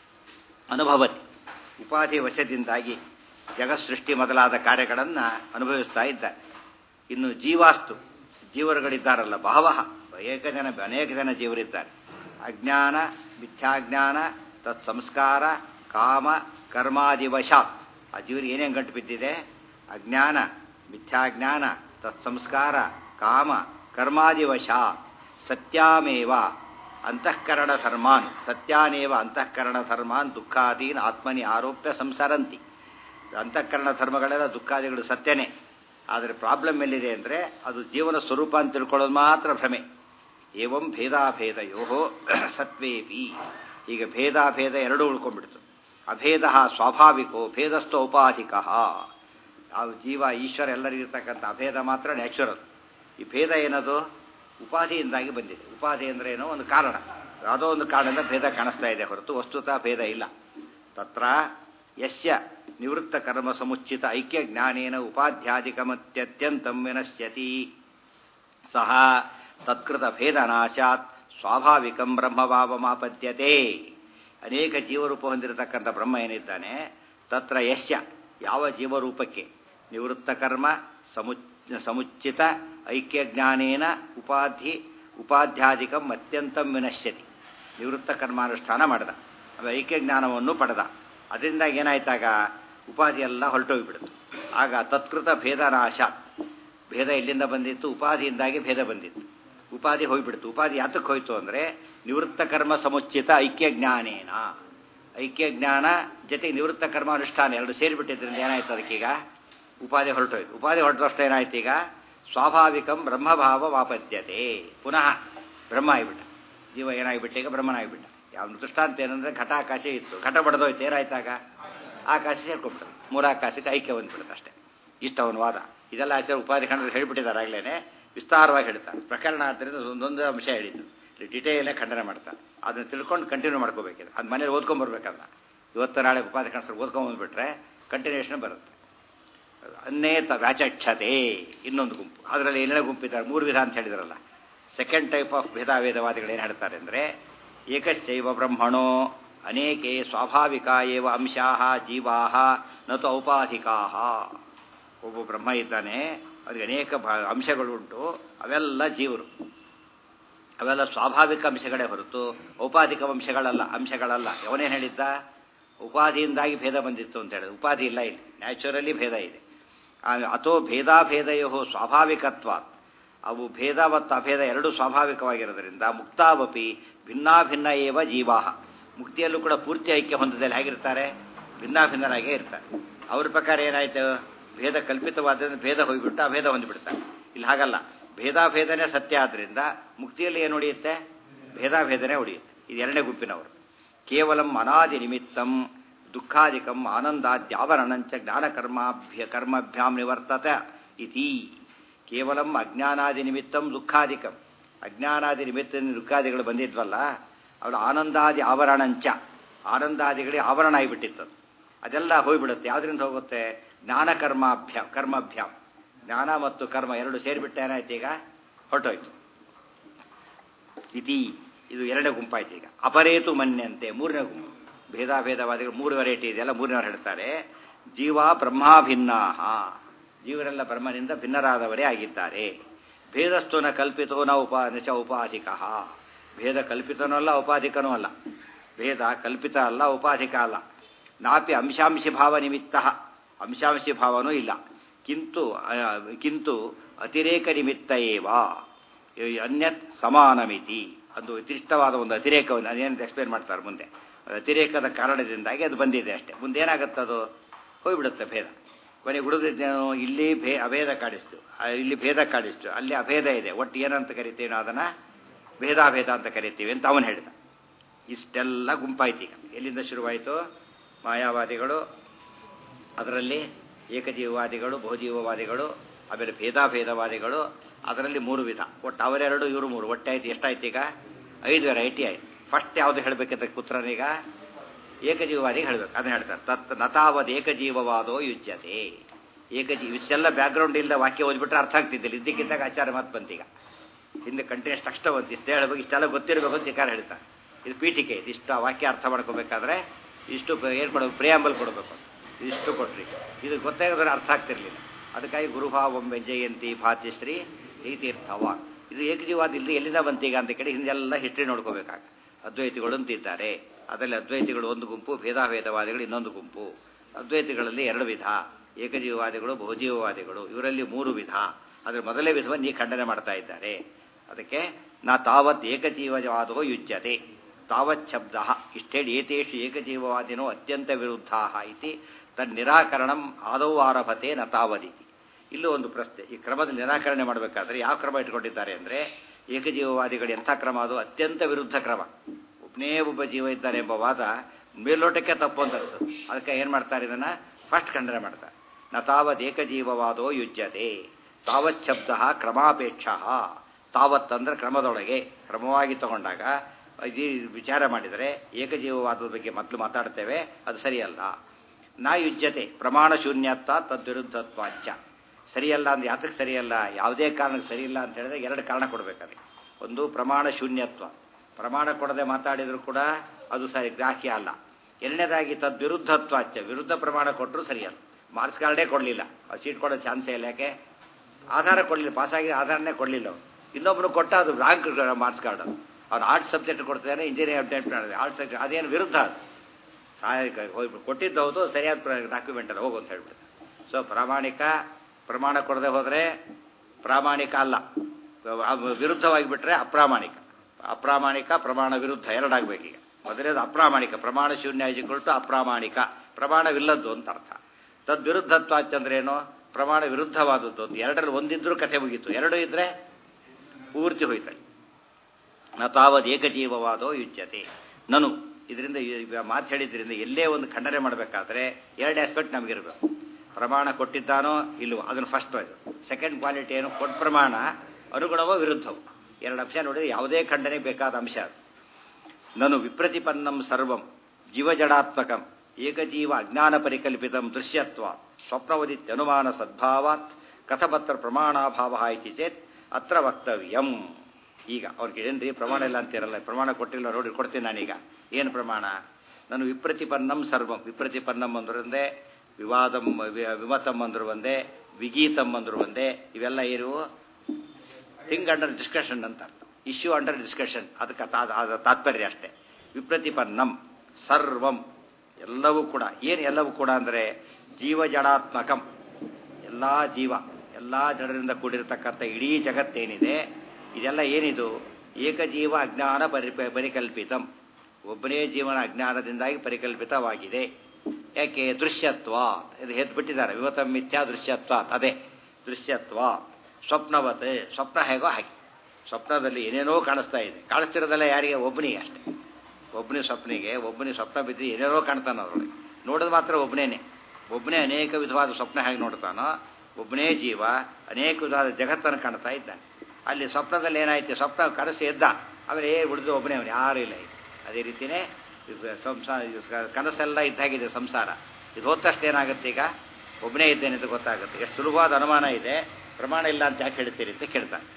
A: ಅನುಭವತಿ ಉಪಾಧಿ ವಶದಿಂದಾಗಿ ಜಗತ್ಸೃಷ್ಟಿ ಮೊದಲಾದ ಕಾರ್ಯಗಳನ್ನು ಅನುಭವಿಸ್ತಾ ಇದ್ದಾರೆ ಇನ್ನು ಜೀವಾಸ್ತು ಜೀವರುಗಳಿದ್ದಾರಲ್ಲ ಬಹವಹ ಅನೇಕ ಜನ ಅನೇಕ ಜನ ಜೀವರಿದ್ದಾರೆ ಅಜ್ಞಾನ ಮಿಥ್ಯಾಜ್ಞಾನ ತತ್ಸಂಸ್ಕಾರ ಕಾಮ ಕರ್ಮಾದಿವಶಾತ್ ಆ ಜೀವರಿಗೆ ಏನೇನು ಗಂಟು ಬಿದ್ದಿದೆ ಅಜ್ಞಾನ ಮಿಥ್ಯಾಜ್ಞಾನ ತತ್ಸಂಸ್ಕಾರ ಕಾಮ ಕರ್ಮಾದಿವಶಾತ್ ಸತ್ಯಾಮೇವ ಅಂತಃಕರಣ ಧರ್ಮಾನ್ ಸತ್ಯಾನೇವ ಅಂತಃಕರಣ ಧರ್ಮಾನ್ ದುಃಖಾದೀನ್ ಆತ್ಮನಿ ಆರೋಪ್ಯ ಸಂಸರಂತಿ ಅಂತಃಕರಣ ಧರ್ಮಗಳೆಲ್ಲ ದುಃಖಾದಿಗಳು ಸತ್ಯನೇ ಆದರೆ ಪ್ರಾಬ್ಲಮ್ ಎಲ್ಲಿದೆ ಅಂದರೆ ಅದು ಜೀವನ ಸ್ವರೂಪ ಅಂತ ತಿಳ್ಕೊಳ್ಳೋದು ಮಾತ್ರ ಭ್ರಮೆ ಏವಂ ಭೇದಾಭೇದಯೋ ಸತ್ವೇಪಿ ಈಗ ಭೇದಾಭೇದ ಎರಡೂ ಉಳ್ಕೊಂಡ್ಬಿಡ್ತು ಅಭೇದ ಸ್ವಾಭಾವಿಕೋ ಭೇದಸ್ಥೋ ಉಪಾಧಿಕ ಆ ಜೀವ ಈಶ್ವರ ಎಲ್ಲರಿಗಿರ್ತಕ್ಕಂಥ ಅಭೇದ ಮಾತ್ರ ನ್ಯಾಚುರಲ್ ಈ ಭೇದ ಏನದು ಉಪಾಧಿಯಿಂದಾಗಿ ಬಂದಿದೆ ಉಪಾಧಿ ಅಂದ್ರೆ ಏನೋ ಒಂದು ಕಾರಣ ಯಾವುದೋ ಒಂದು ಕಾರಣದಿಂದ ಭೇದ ಕಾಣಿಸ್ತಾ ಇದೆ ಹೊರತು ವಸ್ತುತಃ ಭೇದ ಇಲ್ಲ ತತ್ರ ಯಶ್ಯ ನಿವೃತ್ತ ಕರ್ಮ ಸಮುಚಿತ ಐಕ್ಯ ಜ್ಞಾನೇನ ಉಪಾಧ್ಯಾಧಿಕಮತ್ಯತ್ಯಂತಂ ವಿನಶ್ಯತಿ ಸಹ ತತ್ಕೃತ ಭೇದನಾಶಾತ್ ಸ್ವಾಭಾವಿಕಂ ಬ್ರಹ್ಮಭಾವಮಾಪದ್ಯತೆ ಅನೇಕ ಜೀವರೂಪ ಹೊಂದಿರತಕ್ಕಂಥ ಬ್ರಹ್ಮ ಏನಿದ್ದಾನೆ ತತ್ರ ಯಶ್ಯ ಯಾವ ಜೀವರೂಪಕ್ಕೆ ನಿವೃತ್ತ ಕರ್ಮ ಸಮು ಸಮುಚಿತ ಐಕ್ಯ ಜ್ಞಾನೇನ ಉಪಾಧಿ ಉಪಾಧ್ಯಾಧಿಕಂ ಅತ್ಯಂತಂ ವಿನಶ್ಯತಿ ನಿವೃತ್ತ ಕರ್ಮಾನುಷ್ಠಾನ ಮಾಡಿದ ಆಮೇಲೆ ಐಕ್ಯ ಜ್ಞಾನವನ್ನು ಪಡೆದ ಅದರಿಂದ ಏನಾಯ್ತಾಗ ಉಪಾಧಿ ಎಲ್ಲ ಹೊರಟೋಗ್ಬಿಡ್ತು ಆಗ ತತ್ಕೃತ ಭೇದನಾಶ ಭೇದ ಎಲ್ಲಿಂದ ಬಂದಿತ್ತು ಉಪಾಧಿಯಿಂದಾಗಿ ಭೇದ ಬಂದಿತ್ತು ಉಪಾಧಿ ಹೋಗ್ಬಿಡ್ತು ಉಪಾಧಿ ಯಾತಕ್ಕೆ ಹೋಯ್ತು ಅಂದರೆ ನಿವೃತ್ತ ಕರ್ಮ ಸಮುಚಿತ ಐಕ್ಯ ಜ್ಞಾನೇನ ಐಕ್ಯ ಜ್ಞಾನ ಜೊತೆಗೆ ನಿವೃತ್ತ ಕರ್ಮಾನುಷ್ಠಾನ ಎರಡು ಸೇರಿಬಿಟ್ಟಿದ್ರಿಂದ ಏನಾಯ್ತು ಅದಕ್ಕೀಗ ಉಪಾಧಿ ಹೊರಟೋಯ್ತು ಉಪಾಧಿ ಹೊರಟಷ್ಟು ಏನಾಯ್ತು ಈಗ ಸ್ವಾಭಾವಿಕಂ ಬ್ರಹ್ಮಭಾವ ವಾಪದ್ಯತೆ ಪುನಃ ಬ್ರಹ್ಮ ಆಗಿಬಿಟ್ಟ ಜೀವ ಏನಾಗಿಬಿಟ್ಟ ಈಗ ಬ್ರಹ್ಮನಾಗಿಬಿಟ್ಟ ಯಾವ ದೃಷ್ಟಾಂತ ಏನಂದ್ರೆ ಘಟಾಕಾಶ ಇತ್ತು ಘಟ ಬಡದೋಯ್ತು ಏನಾಯ್ತಾಗ ಆಕಾಶ ಸೇರ್ಕೊಂಡ್ಬಿಟ್ಟು ಮೂರಾಕಾಶಕ್ಕೆ ಐಕ್ಯ ಬಂದ್ಬಿಡುತ್ತೆ ಅಷ್ಟೇ ಇಷ್ಟ ಅವನ ವಾದ ಇದೆಲ್ಲ ಆಚಾರ ಉಪಾಧಿ ಖಂಡರು ಹೇಳಿಬಿಟ್ಟಿದ್ದಾರೆ ಆಗ್ಲೇ ವಿಸ್ತಾರವಾಗಿ ಹೇಳ್ತಾರೆ ಪ್ರಕರಣ ಆದ್ದರಿಂದ ಒಂದೊಂದು ಅಂಶ ಹೇಳಿದ್ದು ಇಲ್ಲಿ ಡಿಟೇಲೇ ಖಂಡನೆ ಮಾಡ್ತಾರೆ ಅದನ್ನು ತಿಳ್ಕೊಂಡು ಕಂಟಿನ್ಯೂ ಮಾಡ್ಕೋಬೇಕಿದೆ ಅದು ಮನೇಲಿ ಓದ್ಕೊಂಬರ್ಬೇಕಲ್ಲ ಇವತ್ತು ನಾಳೆ ಉಪಾಧಿ ಖಂಡರು ಓದ್ಕೊಂಬಂದ್ಬಿಟ್ರೆ ಕಂಟಿನ್ಯೂಷನ್ ಬರುತ್ತೆ ಅನ್ನೇತ ವ್ಯಾಚಕ್ಷತೆ ಇನ್ನೊಂದು ಗುಂಪು ಅದರಲ್ಲಿ ಏನೇನೋ ಗುಂಪಿದ್ದಾರೆ ಮೂರು ವಿಧ ಅಂತ ಹೇಳಿದ್ರಲ್ಲ ಸೆಕೆಂಡ್ ಟೈಪ್ ಆಫ್ ಭೇದಾಭೇದವಾದಿಗಳು ಏನು ಹೇಳ್ತಾರೆ ಅಂದರೆ ಏಕಶ್ಚೈವ ಬ್ರಹ್ಮಣೋ ಅನೇಕೆ ಸ್ವಾಭಾವಿಕ ಏವ ಅಂಶಾ ಜೀವಾ ನತು ಔಪಾಧಿಕಾ ಒಬ್ಬ ಬ್ರಹ್ಮ ಇದ್ದಾನೆ ಅದಕ್ಕೆ ಅನೇಕ ಅಂಶಗಳುಂಟು ಅವೆಲ್ಲ ಜೀವರು ಅವೆಲ್ಲ ಸ್ವಾಭಾವಿಕ ಅಂಶಗಳೇ ಹೊರತು ಔಪಾಧಿಕ ಅಂಶಗಳಲ್ಲ ಅಂಶಗಳಲ್ಲ ಅವನೇನು ಹೇಳಿದ್ದ ಉಪಾಧಿಯಿಂದಾಗಿ ಭೇದ ಬಂದಿತ್ತು ಅಂತ ಹೇಳಿದ ಉಪಾಧಿ ಇಲ್ಲ ಇಲ್ಲಿ ನ್ಯಾಚುರಲಿ ಭೇದ ಇದೆ ಅಥೋ ಭೇದಾಭೇದಯೋ ಸ್ವಾಭಾವಿಕತ್ವ ಅವು ಭೇದ ಮತ್ತು ಅಭೇದ ಎರಡೂ ಸ್ವಾಭಾವಿಕವಾಗಿರೋದ್ರಿಂದ ಮುಕ್ತಾವಪಿ ಭಿನ್ನಾಭಿನ್ನ ಏವ ಜೀವಾಹ ಮುಕ್ತಿಯಲ್ಲೂ ಕೂಡ ಪೂರ್ತಿ ಐಕ್ಯ ಹೊಂದದಲ್ಲಿ ಹೇಗಿರ್ತಾರೆ ಭಿನ್ನಾಭಿನ್ನರಾಗೇ ಇರ್ತಾರೆ ಅವ್ರ ಪ್ರಕಾರ ಏನಾಯ್ತು ಭೇದ ಕಲ್ಪಿತವಾದ್ರಿಂದ ಭೇದ ಹೋಗಿಬಿಟ್ಟು ಅಭೇದ ಹೊಂದಿಬಿಡ್ತಾರೆ ಇಲ್ಲಿ ಹಾಗಲ್ಲ ಭೇದಾಭೇದನೆ ಸತ್ಯ ಆದ್ರಿಂದ ಮುಕ್ತಿಯಲ್ಲಿ ಏನು ಉಳಿಯುತ್ತೆ ಭೇದಾಭೇದನೆ ಉಳಿಯುತ್ತೆ ಇದು ಎರಡನೇ ಗುಂಪಿನವರು ಕೇವಲಂ ಅನಾದಿ ನಿಮಿತ್ತಂ ದುಃಖಾಧಿಕಂ ಆನಂದಾದ್ಯಾವರಣಂಚ ಜ್ಞಾನಕರ್ಮಾಭ್ಯ ಕರ್ಮಭ್ಯಾಂ ನಿವರ್ತತ ಇತಿ ಕೇವಲಂ ಅಜ್ಞಾನಾದಿ ನಿಮಿತ್ತಂ ದುಃಖಾಧಿಕಂ ಅಜ್ಞಾನಾದಿ ನಿಮಿತ್ತ ದುಃಖಾದಿಗಳು ಬಂದಿದ್ವಲ್ಲ ಅವಳು ಆನಂದಾದಿ ಆವರಣಂಚ ಆನಂದಾದಿಗಳಿಗೆ ಆವರಣ ಆಗಿಬಿಟ್ಟಿತ್ತು ಅದೆಲ್ಲ ಹೋಗ್ಬಿಡುತ್ತೆ ಯಾವುದರಿಂದ ಹೋಗುತ್ತೆ ಜ್ಞಾನಕರ್ಮಾಭ್ಯಾಂ ಕರ್ಮಭ್ಯಾಂ ಜ್ಞಾನ ಮತ್ತು ಕರ್ಮ ಎರಡು ಸೇರಿಬಿಟ್ಟು ಏನಾಯ್ತು ಈಗ ಹೊರಟೋಯ್ತು ಇತಿ ಇದು ಎರಡನೇ ಗುಂಪಾಯ್ತು ಈಗ ಅಪರೇತು ಮನ್ಯಂತೆ ಮೂರನೇ ಗುಂಪು ಭೇದಾಭೇದವಾದಿಗಳು ಮೂರು ವೆರೈಟಿ ಇದೆಯಲ್ಲ ಮೂರನೇವ್ರು ಹೇಳ್ತಾರೆ ಜೀವ ಬ್ರಹ್ಮಾಭಿನ್ನಾ ಜೀವರೆಲ್ಲ ಬ್ರಹ್ಮನಿಂದ ಭಿನ್ನರಾದವರೇ ಆಗಿದ್ದಾರೆ ಭೇದಸ್ತುನ ಕಲ್ಪಿತೋ ನ ಉಪಾ ನಚ ಉಪಾಧಿಕ ಭೇದ ಕಲ್ಪಿತನೂ ಅಲ್ಲ ಉಪಾಧಿಕನೂ ಅಲ್ಲ ಭೇದ ಕಲ್ಪಿತ ಅಲ್ಲ ಉಪಾಧಿಕ ಅಲ್ಲ ನಾಪಿ ಅಂಶಾಂಶಿ ಭಾವ ನಿಮಿತ್ತ ಅಂಶಾಂಶಿ ಭಾವನೂ ಇಲ್ಲ ಕಿಂತು ಕಿಂತು ಅತಿರೇಕ ನಿಮಿತ್ತ ಏವ ಅನ್ಯತ್ ಸಮಾನಮಿತಿ ಅದು ವಿಶಿಷ್ಟವಾದ ಒಂದು ಅತಿರೇಕವನ್ನು ಅದೇನು ಎಕ್ಸ್ಪ್ಲೇನ್ ಮಾಡ್ತಾರೆ ಮುಂದೆ ಅತಿರೇಕದ ಕಾರಣದಿಂದಾಗಿ ಅದು ಬಂದಿದೆ ಅಷ್ಟೇ ಮುಂದೆ ಏನಾಗುತ್ತೆ ಅದು ಹೋಗ್ಬಿಡುತ್ತೆ ಭೇದ ಕೊನೆಗೆ ಹುಡುಗಿದ್ದೇನು ಇಲ್ಲಿ ಭೇ ಅಭೇದ ಕಾಡಿಸ್ತು ಇಲ್ಲಿ ಭೇದ ಕಾಡಿಸ್ತು ಅಲ್ಲಿ ಅಭೇದ ಇದೆ ಒಟ್ಟು ಏನಂತ ಕರಿತೀವಿ ನಾವು ಅದನ್ನು ಭೇದಾಭೇದ ಅಂತ ಕರಿತೀವಿ ಅಂತ ಅವನು ಹೇಳಿದ ಇಷ್ಟೆಲ್ಲ ಗುಂಪಾಯ್ತು ಈಗ ಎಲ್ಲಿಂದ ಶುರುವಾಯಿತು ಮಾಯಾವಾದಿಗಳು ಅದರಲ್ಲಿ ಏಕಜೀವವಾದಿಗಳು ಬಹುಜೀವವಾದಿಗಳು ಆಮೇಲೆ ಭೇದಾಭೇದವಾದಿಗಳು ಅದರಲ್ಲಿ ಮೂರು ವಿಧ ಒಟ್ಟು ಅವರೆರಡು ಇವರು ಮೂರು ಒಟ್ಟಾಯ್ತು ಎಷ್ಟಾಯ್ತು ಈಗ ಐದು ವೆರೈಟಿ ಆಯ್ತು ಫಸ್ಟ್ ಯಾವುದು ಹೇಳಬೇಕಂತ ಪುತ್ರನೀಗ ಏಕಜೀವವಾದಿಗೆ ಹೇಳಬೇಕು ಅದನ್ನ ಹೇಳ್ತಾರೆ ತತ್ ನತಾವದ್ ಏಕಜೀವವಾದೋ ಯುಜ್ಯತೆ ಏಕಜೀವ ಇಷ್ಟೆಲ್ಲ ಬ್ಯಾಕ್ಗ್ರೌಂಡ್ ಇಲ್ಲದ ವಾಕ್ಯ ಓದ್ಬಿಟ್ರೆ ಅರ್ಥ ಆಗ್ತಿದ್ದಿಲ್ಲ ಇದ್ದಕ್ಕಿದ್ದಾಗ ಆಚಾರ ಮಾತು ಬಂತೀಗ ಹಿಂದೆ ಕಂಟಿನ್ಯೂಸ್ ತಕ್ಷಣ ಬಂತು ಇಷ್ಟು ಹೇಳಬೇಕು ಇಷ್ಟೆಲ್ಲ ಗೊತ್ತಿರಬೇಕು ಅಂತ ಧಿಕಾರ ಹೇಳ್ತಾರೆ ಇದು ಪೀಠಿಕೆ ಇದು ಇಷ್ಟು ಆ ವಾಕ್ಯ ಅರ್ಥ ಮಾಡ್ಕೋಬೇಕಾದ್ರೆ ಇಷ್ಟು ಏನು ಕೊಡಬೇಕು ಪ್ರಿಯಾಂಬಲ್ ಕೊಡಬೇಕು ಇಷ್ಟು ಕೊಟ್ರಿ ಇದು ಗೊತ್ತಾಗೋದ್ರೆ ಅರ್ಥ ಆಗ್ತಿರ್ಲಿಲ್ಲ ಅದಕ್ಕಾಗಿ ಗುರುಭಾವಂ ವ್ಯಂಜಯಂತಿ ಭಾತಿಶ್ರೀ ರೀತೀರ್ಥವ ಇದು ಏಕಜೀವಾದ ಇಲ್ಲಿ ಎಲ್ಲಿಂದ ಬಂತೀಗ ಅಂತ ಕೇಳಿ ಹಿಂದೆಲ್ಲ ಹಿಸ್ಟ್ರಿ ನೋಡ್ಕೋಬೇಕಾಗ ಅದ್ವೈತಿಗಳು ಅಂತಿದ್ದಾರೆ ಅದರಲ್ಲಿ ಅದ್ವೈತಿಗಳು ಒಂದು ಗುಂಪು ಭೇದಾಭೇದವಾದಿಗಳು ಇನ್ನೊಂದು ಗುಂಪು ಅದ್ವೈತಿಗಳಲ್ಲಿ ಎರಡು ವಿಧ ಏಕಜೀವವಾದಿಗಳು ಬಹುಜೀವವಾದಿಗಳು ಇವರಲ್ಲಿ ಮೂರು ವಿಧ ಅದರ ಮೊದಲೇ ವಿಧವನ್ನು ಈ ಖಂಡನೆ ಮಾಡ್ತಾ ಇದ್ದಾರೆ ಅದಕ್ಕೆ ನಾ ತಾವತ್ ಏಕಜೀವವಾದೋ ಯುಜ್ಯತೆ ತಾವತ್ ಶಬ್ದ ಇಷ್ಟೇಳಿ ಏತೇಷು ಏಕಜೀವವಾದಿನೋ ಅತ್ಯಂತ ವಿರುದ್ಧ ಇತಿ ತನ್ನಿರಾಕರಣಂ ಆದೌ ಆರಭತೆ ನ ತಾವದಿತಿ ಇಲ್ಲೂ ಒಂದು ಪ್ರಶ್ನೆ ಈ ಕ್ರಮದ ನಿರಾಕರಣೆ ಮಾಡಬೇಕಾದ್ರೆ ಯಾವ ಕ್ರಮ ಇಟ್ಕೊಂಡಿದ್ದಾರೆ ಅಂದರೆ ಏಕಜೀವವಾದಿಗಳು ಎಂಥ ಕ್ರಮ ಅದು ಅತ್ಯಂತ ವಿರುದ್ಧ ಕ್ರಮ ಒಬ್ಬನೇ ಒಬ್ಬ ಜೀವ ಇದ್ದಾನೆ ಎಂಬ ವಾದ ಮೇಲ್ನೋಟಕ್ಕೆ ತಪ್ಪು ಅಂತ ಅನಿಸುತ್ತೆ ಅದಕ್ಕೆ ಏನು ಮಾಡ್ತಾರೆ ಇದನ್ನು ಫಸ್ಟ್ ಖಂಡನೆ ಮಾಡ್ತಾರೆ ನ ತಾವದ್ ಏಕಜೀವವಾದೋ ಯುಜ್ಯತೆ ತಾವತ್ ಶಬ್ದ ಕ್ರಮಾಪೇಕ್ಷ ತಾವತ್ ಅಂದರೆ ಕ್ರಮದೊಳಗೆ ಕ್ರಮವಾಗಿ ತಗೊಂಡಾಗ ಈ ವಿಚಾರ ಮಾಡಿದರೆ ಏಕಜೀವವಾದದ ಬಗ್ಗೆ ಮೊದಲು ಮಾತಾಡ್ತೇವೆ ಅದು ಸರಿಯಲ್ಲ ನಾ ಯುಜ್ಯತೆ ಪ್ರಮಾಣ ಶೂನ್ಯತ್ವ ತದ್ವಿರುದ್ಧತ್ವಾಚ ಸರಿಯಲ್ಲ ಅಂದ್ರೆ ಯಾತಕ್ಕೆ ಸರಿಯಲ್ಲ ಯಾವುದೇ ಕಾರಣಕ್ಕೆ ಸರಿಯಿಲ್ಲ ಅಂತ ಹೇಳಿದ್ರೆ ಎರಡು ಕಾರಣ ಕೊಡಬೇಕಾದ್ರೆ ಒಂದು ಪ್ರಮಾಣ ಶೂನ್ಯತ್ವ ಪ್ರಮಾಣ ಕೊಡದೆ ಮಾತಾಡಿದ್ರು ಕೂಡ ಅದು ಸರಿ ಗ್ರಾಹ್ಯ ಅಲ್ಲ ಎರಡನೇದಾಗಿ ತದ್ವಿರುದ್ಧತ್ವಾಚ ವಿರುದ್ಧ ಪ್ರಮಾಣ ಕೊಟ್ಟರು ಸರಿಯಲ್ಲ ಮಾರ್ಕ್ಸ್ ಕಾರ್ಡೇ ಕೊಡಲಿಲ್ಲ ಆ ಸೀಟ್ ಕೊಡೋ ಚಾನ್ಸೇ ಇಲ್ಲ ಯಾಕೆ ಆಧಾರ ಕೊಡಲಿಲ್ಲ ಪಾಸಾಗಿ ಆಧಾರನೇ ಕೊಡಲಿಲ್ಲ ಅವನು ಇನ್ನೊಬ್ಬರು ಕೊಟ್ಟ ಅದು ರಾಂಕ್ ಮಾರ್ಕ್ಸ್ ಕಾರ್ಡ್ ಅವ್ನು ಆರ್ಟ್ಸ್ ಸಬ್ಜೆಕ್ಟ್ ಕೊಡ್ತಾನೆ ಇಂಜಿನಿಯರ್ ಅಪ್ಡೇಟ್ ಮಾಡಿದೆ ಆರ್ಟ್ಸ್ ಸಬ್ಜೆಕ್ಟ್ ಅದೇನು ವಿರುದ್ಧ ಅದು ಸಹಾಯಕ ಹೋಗ್ಬಿಟ್ಟು ಕೊಟ್ಟಿದ್ದು ಹೌದು ಸರಿಯಾದ ಡಾಕ್ಯುಮೆಂಟ್ ಅಲ್ಲ ಹೋಗು ಅಂತ ಹೇಳ್ಬಿಡ್ತಾರೆ ಸೊ ಪ್ರಾಮಾಣಿಕ ಪ್ರಮಾಣ ಕೊಡದೆ ಹೋದರೆ ಪ್ರಾಮಾಣಿಕ ಅಲ್ಲ ಅದು ವಿರುದ್ಧವಾಗಿ ಬಿಟ್ರೆ ಅಪ್ರಾಮಾಣಿಕ ಅಪ್ರಾಮಾಣಿಕ ಪ್ರಮಾಣ ವಿರುದ್ಧ ಎರಡಾಗಬೇಕೀಗ ಮೊದಲೇದು ಅಪ್ರಾಮಾಣಿಕ ಪ್ರಮಾಣ ಶೂನ್ಯ ಇಜಿಕೊಳ್ತು ಅಪ್ರಾಮಾಣಿಕ ಪ್ರಮಾಣವಿಲ್ಲದ್ದು ಅಂತ ಅರ್ಥ ತದ್ವಿರುದ್ಧತ್ವಾಚ್ ಅಂದ್ರೆ ಏನು ಪ್ರಮಾಣ ವಿರುದ್ಧವಾದದ್ದು ಅಂತ ಎರಡರಲ್ಲಿ ಒಂದಿದ್ರೂ ಕಥೆ ಮುಗೀತು ಎರಡು ಇದ್ರೆ ಪೂರ್ತಿ ಹೋಯ್ತಲ್ಲಿ ನ ತಾವದ್ ಏಕಜೀವವಾದೋ ಯುಜ್ಯತೆ ನನು ಇದರಿಂದ ಮಾತು ಹೇಳಿದ್ರಿಂದ ಎಲ್ಲೇ ಒಂದು ಖಂಡನೆ ಮಾಡಬೇಕಾದ್ರೆ ಎರಡು ಆಸ್ಪೆಕ್ಟ್ ನಮಗಿರಬೇಕು ಪ್ರಮಾಣ ಕೊಟ್ಟಿದ್ದಾನೋ ಇಲ್ಲವೋ ಅದನ್ನು ಫಸ್ಟ್ ಸೆಕೆಂಡ್ ಕ್ವಾಲಿಟಿ ಏನು ಕೊಟ್ಟ ಪ್ರಮಾಣ ಅನುಗುಣವೋ ವಿರುದ್ಧವು ಎರಡು ಅಂಶ ನೋಡಿದ್ರೆ ಯಾವುದೇ ಖಂಡನೆ ಬೇಕಾದ ಅಂಶ ಅದು ನನು ವಿಪ್ರತಿಪನ್ನಂ ಸರ್ವಂ ಜೀವಜಡಾತ್ಮಕಂ ಏಕಜೀವ ಅಜ್ಞಾನ ಪರಿಕಲ್ಪಿತಂ ದೃಶ್ಯತ್ವ ಸ್ವಪ್ನವದಿತ್ಯನುಮಾನ ಸದ್ಭಾವಾತ್ ಕಥಪತ್ರ ಪ್ರಮಾಣಾಭಾವ ಇತಿ ಚೇತ್ ಅತ್ರ ವಕ್ತವ್ಯಂ ಈಗ ಅವ್ರಿಗೆ ಏನ್ರಿ ಪ್ರಮಾಣ ಇಲ್ಲ ಅಂತೀರಲ್ಲ ಪ್ರಮಾಣ ಕೊಟ್ಟಿಲ್ಲ ನೋಡಿ ಕೊಡ್ತೀನಿ ನಾನೀಗ ಏನು ಪ್ರಮಾಣ ನಾನು ವಿಪ್ರತಿಪನ್ನಂ ಸರ್ವಂ ವಿಪ್ರತಿಪನ್ನಂ ಅಂದ್ರು ಒಂದೇ ವಿವಾದಂ ವಿಮತಂ ಅಂದ್ರು ಒಂದೇ ವಿಗೀತಂ ಅಂದ್ರು ಒಂದೇ ಇವೆಲ್ಲ ಏನು ಥಿಂಗ್ ಅಂಡರ್ ಡಿಸ್ಕಷನ್ ಅಂತ ಅರ್ಥ ಇಶ್ಯೂ ಅಂಡರ್ ಡಿಸ್ಕಷನ್ ಅದಕ್ಕೆ ತಾತ್ಪರ್ಯ ಅಷ್ಟೇ ವಿಪ್ರತಿಪನ್ನಂ ಸರ್ವಂ ಎಲ್ಲವೂ ಕೂಡ ಏನು ಎಲ್ಲವೂ ಕೂಡ ಅಂದರೆ ಜೀವಜಡಾತ್ಮಕಂ ಎಲ್ಲ ಜೀವ ಎಲ್ಲ ಜಡರಿಂದ ಕೂಡಿರತಕ್ಕಂಥ ಇಡೀ ಜಗತ್ತೇನಿದೆ ಇದೆಲ್ಲ ಏನಿದು ಏಕಜೀವ ಅಜ್ಞಾನ ಪರಿ ಪರಿಕಲ್ಪಿತಂ ಒಬ್ಬನೇ ಜೀವನ ಅಜ್ಞಾನದಿಂದಾಗಿ ಪರಿಕಲ್ಪಿತವಾಗಿದೆ ಯಾಕೆ ದೃಶ್ಯತ್ವ ಇದು ಹೆದ್ಬಿಟ್ಟಿದ್ದಾರೆ ವಿವತ ಮಿಥ್ಯಾ ದೃಶ್ಯತ್ವ ಅದೇ ದೃಶ್ಯತ್ವ ಸ್ವಪ್ನವತ್ ಸ್ವಪ್ನ ಹೇಗೋ ಹಾಗೆ ಸ್ವಪ್ನದಲ್ಲಿ ಏನೇನೋ ಕಾಣಿಸ್ತಾ ಇದೆ ಕಾಣಿಸ್ತಿರೋದಲ್ಲ ಯಾರಿಗೆ ಒಬ್ಬನಿಗೆ ಅಷ್ಟೇ ಒಬ್ಬನೇ ಸ್ವಪ್ನಿಗೆ ಒಬ್ಬನೇ ಸ್ವಪ್ನ ಬಿದ್ದು ಏನೇನೋ ಕಾಣ್ತಾನೆ ಅದರೊಳಗೆ ನೋಡೋದು ಮಾತ್ರ ಒಬ್ಬನೇನೆ ಒಬ್ಬನೇ ಅನೇಕ ವಿಧವಾದ ಸ್ವಪ್ನ ಹೇಗೆ ನೋಡ್ತಾನೋ ಒಬ್ಬನೇ ಜೀವ ಅನೇಕ ವಿಧವಾದ ಜಗತ್ತನ್ನು ಕಾಣ್ತಾ ಇದ್ದಾನೆ ಅಲ್ಲಿ ಸ್ವಪ್ನದಲ್ಲಿ ಏನಾಯ್ತು ಸ್ವಪ್ನ ಕನಸು ಎದ್ದ ಆಮೇಲೆ ಏ ಉಳಿದು ಒಬ್ಬನೇ ಅವನು ಯಾರೂ ಇಲ್ಲ ಅದೇ ರೀತಿಯೇ ಸಂಸಾರ ಕನಸೆಲ್ಲ ಇದ್ದಾಗಿದೆ ಸಂಸಾರ ಇದು ಹೋದ ತಕ್ಷಣ ಏನಾಗುತ್ತೆ ಈಗ ಒಬ್ಬನೇ ಇದ್ದೇನೆ ಅಂತ ಗೊತ್ತಾಗುತ್ತೆ ಎಷ್ಟು ಸುಲಭವಾದ ಅನುಮಾನ ಇದೆ ಪ್ರಮಾಣ ಇಲ್ಲ ಅಂತ ಯಾಕೆ ಹೇಳ್ತೀರಿ ಅಂತ ಕೇಳ್ತಾನೆ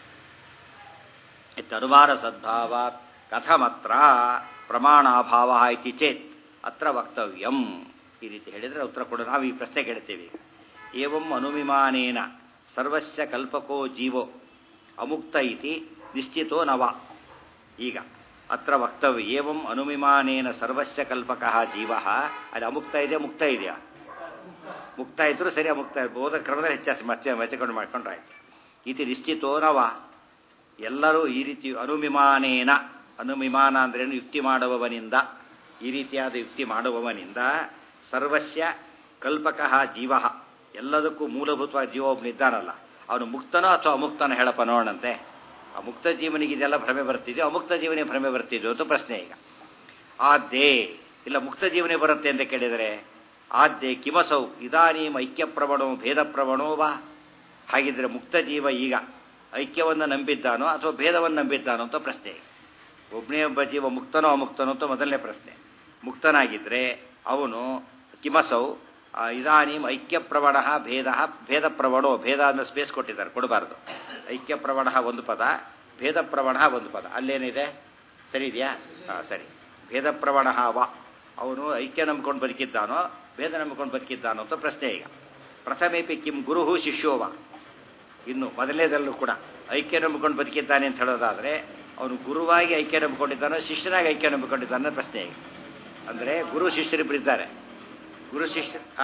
A: ಇತ್ತು ಅನುಮಾನ ಸದ್ಭಾವ ಕಥಮತ್ರ ಪ್ರಮಾಣಾಭಾವ ಇತಿ ಚೇತ್ ಅತ್ರ ವಕ್ತವ್ಯಂ ಈ ರೀತಿ ಹೇಳಿದರೆ ಉತ್ತರ ಕೊಡ ನಾವು ಈ ಪ್ರಶ್ನೆ ಕೇಳ್ತೇವೆ ಈಗ ಏವಂ ಅನುಮಿಮಾನೇನ ಸರ್ವಸ್ಯ ಕಲ್ಪಕೋ ಜೀವೋ ಅಮುಕ್ತ ಇತಿ ನಿಶ್ಚಿತೋ ನವ ಈಗ ಅತ್ರ ವಕ್ತವ್ಯ ಏವಂ ಅನುಮಿಮಾನೇನ ಸರ್ವಸ್ಯ ಕಲ್ಪಕ ಜೀವ ಅದು ಅಮುಕ್ತ ಇದೆ ಮುಕ್ತ ಇದೆಯಾ ಮುಕ್ತ ಇದ್ರೂ ಸರಿ ಅಮುಕ್ತ ಬೋಧ ಕ್ರಮದಲ್ಲಿ ಹೆಚ್ಚಾಸಿ ಮತ್ತೆ ಮೆಚ್ಚಕೊಂಡು ಮಾಡ್ಕೊಂಡ್ರೆ ಆಯ್ತು ಇತಿ ನಿಶ್ಚಿತೋ ನವ ಎಲ್ಲರೂ ಈ ರೀತಿ ಅನುಮಿಮಾನೇನ ಅನುಮಿಮಾನ ಅಂದ್ರೇನು ಯುಕ್ತಿ ಮಾಡುವವನಿಂದ ಈ ರೀತಿಯಾದ ಯುಕ್ತಿ ಮಾಡುವವನಿಂದ ಸರ್ವಸ್ಯ ಕಲ್ಪಕ ಜೀವ ಎಲ್ಲದಕ್ಕೂ ಮೂಲಭೂತವಾದ ಜೀವ ಒಬ್ಬನಿದ್ದಾನಲ್ಲ ಅವನು ಮುಕ್ತನೋ ಅಥವಾ ಅಮುಕ್ತನೋ ಹೇಳಪ್ಪ ನೋಡಂತೆ ಆ ಮುಕ್ತ ಜೀವನಿಗೆ ಇದೆಲ್ಲ ಭ್ರಮೆ ಬರ್ತಿದೆಯೋ ಅಮುಕ್ತ ಜೀವನಿಗೆ ಭ್ರಮೆ ಬರ್ತಿದೆಯೋ ಅಂತ ಪ್ರಶ್ನೆ ಈಗ ಆದ್ದೇ ಇಲ್ಲ ಮುಕ್ತ ಜೀವನೇ ಬರುತ್ತೆ ಅಂತ ಕೇಳಿದರೆ ಆದ್ದೇ ಕಿಮಸೌ ಇದಾನೀಂ ಐಕ್ಯ ಪ್ರವಣೋ ಭೇದ ಪ್ರವಣೋ ವಾ ಹಾಗಿದ್ರೆ ಮುಕ್ತ ಜೀವ ಈಗ ಐಕ್ಯವನ್ನು ನಂಬಿದ್ದಾನೋ ಅಥವಾ ಭೇದವನ್ನು ನಂಬಿದ್ದಾನೋ ಅಂತ ಪ್ರಶ್ನೆ ಒಬ್ಬನೇ ಒಬ್ಬ ಜೀವ ಮುಕ್ತನೋ ಅಮುಕ್ತನೋ ಅಂತ ಮೊದಲನೇ ಪ್ರಶ್ನೆ ಮುಕ್ತನಾಗಿದ್ದರೆ ಅವನು ಕಿಮಸೌ ಇದಾನೀಂ ಐಕ್ಯ ಪ್ರವಣ ಭೇದ ಭೇದ ಪ್ರವಣೋ ಭೇದ ಅನ್ನೋ ಸ್ಪೇಸ್ ಕೊಟ್ಟಿದ್ದಾರೆ ಕೊಡಬಾರ್ದು ಐಕ್ಯ ಪ್ರವಣ ಒಂದು ಪದ ಭೇದ ಪ್ರವಣ ಒಂದು ಪದ ಅಲ್ಲೇನಿದೆ ಸರಿ ಇದೆಯಾ ಹಾಂ ಸರಿ ಭೇದ ಪ್ರವಣ ವ ಅವನು ಐಕ್ಯ ನಂಬ್ಕೊಂಡು ಬದುಕಿದ್ದಾನೋ ಭೇದ ನಂಬ್ಕೊಂಡು ಬದುಕಿದ್ದಾನೋ ಅಂತ ಪ್ರಶ್ನೆ ಈಗ ಪ್ರಥಮೇಪಿ ಕಿಂ ಗುರುಹು ಶಿಷ್ಯೋವ ಇನ್ನು ಮೊದಲನೇದಲ್ಲೂ ಕೂಡ ಐಕ್ಯ ನಂಬಿಕೊಂಡು ಬದುಕಿದ್ದಾನೆ ಅಂತ ಹೇಳೋದಾದರೆ ಅವನು ಗುರುವಾಗಿ ಐಕ್ಯ ನಂಬಿಕೊಂಡಿದ್ದಾನೋ ಶಿಷ್ಯನಾಗಿ ಐಕ್ಯ ನಂಬಿಕೊಂಡಿದ್ದಾನೆ ಪ್ರಶ್ನೆ ಈಗ ಅಂದರೆ ಗುರು ಶಿಷ್ಯರಿಬ್ಬರಿದ್ದಾರೆ ಗುರು ಶಿಷ್ಯ ಆ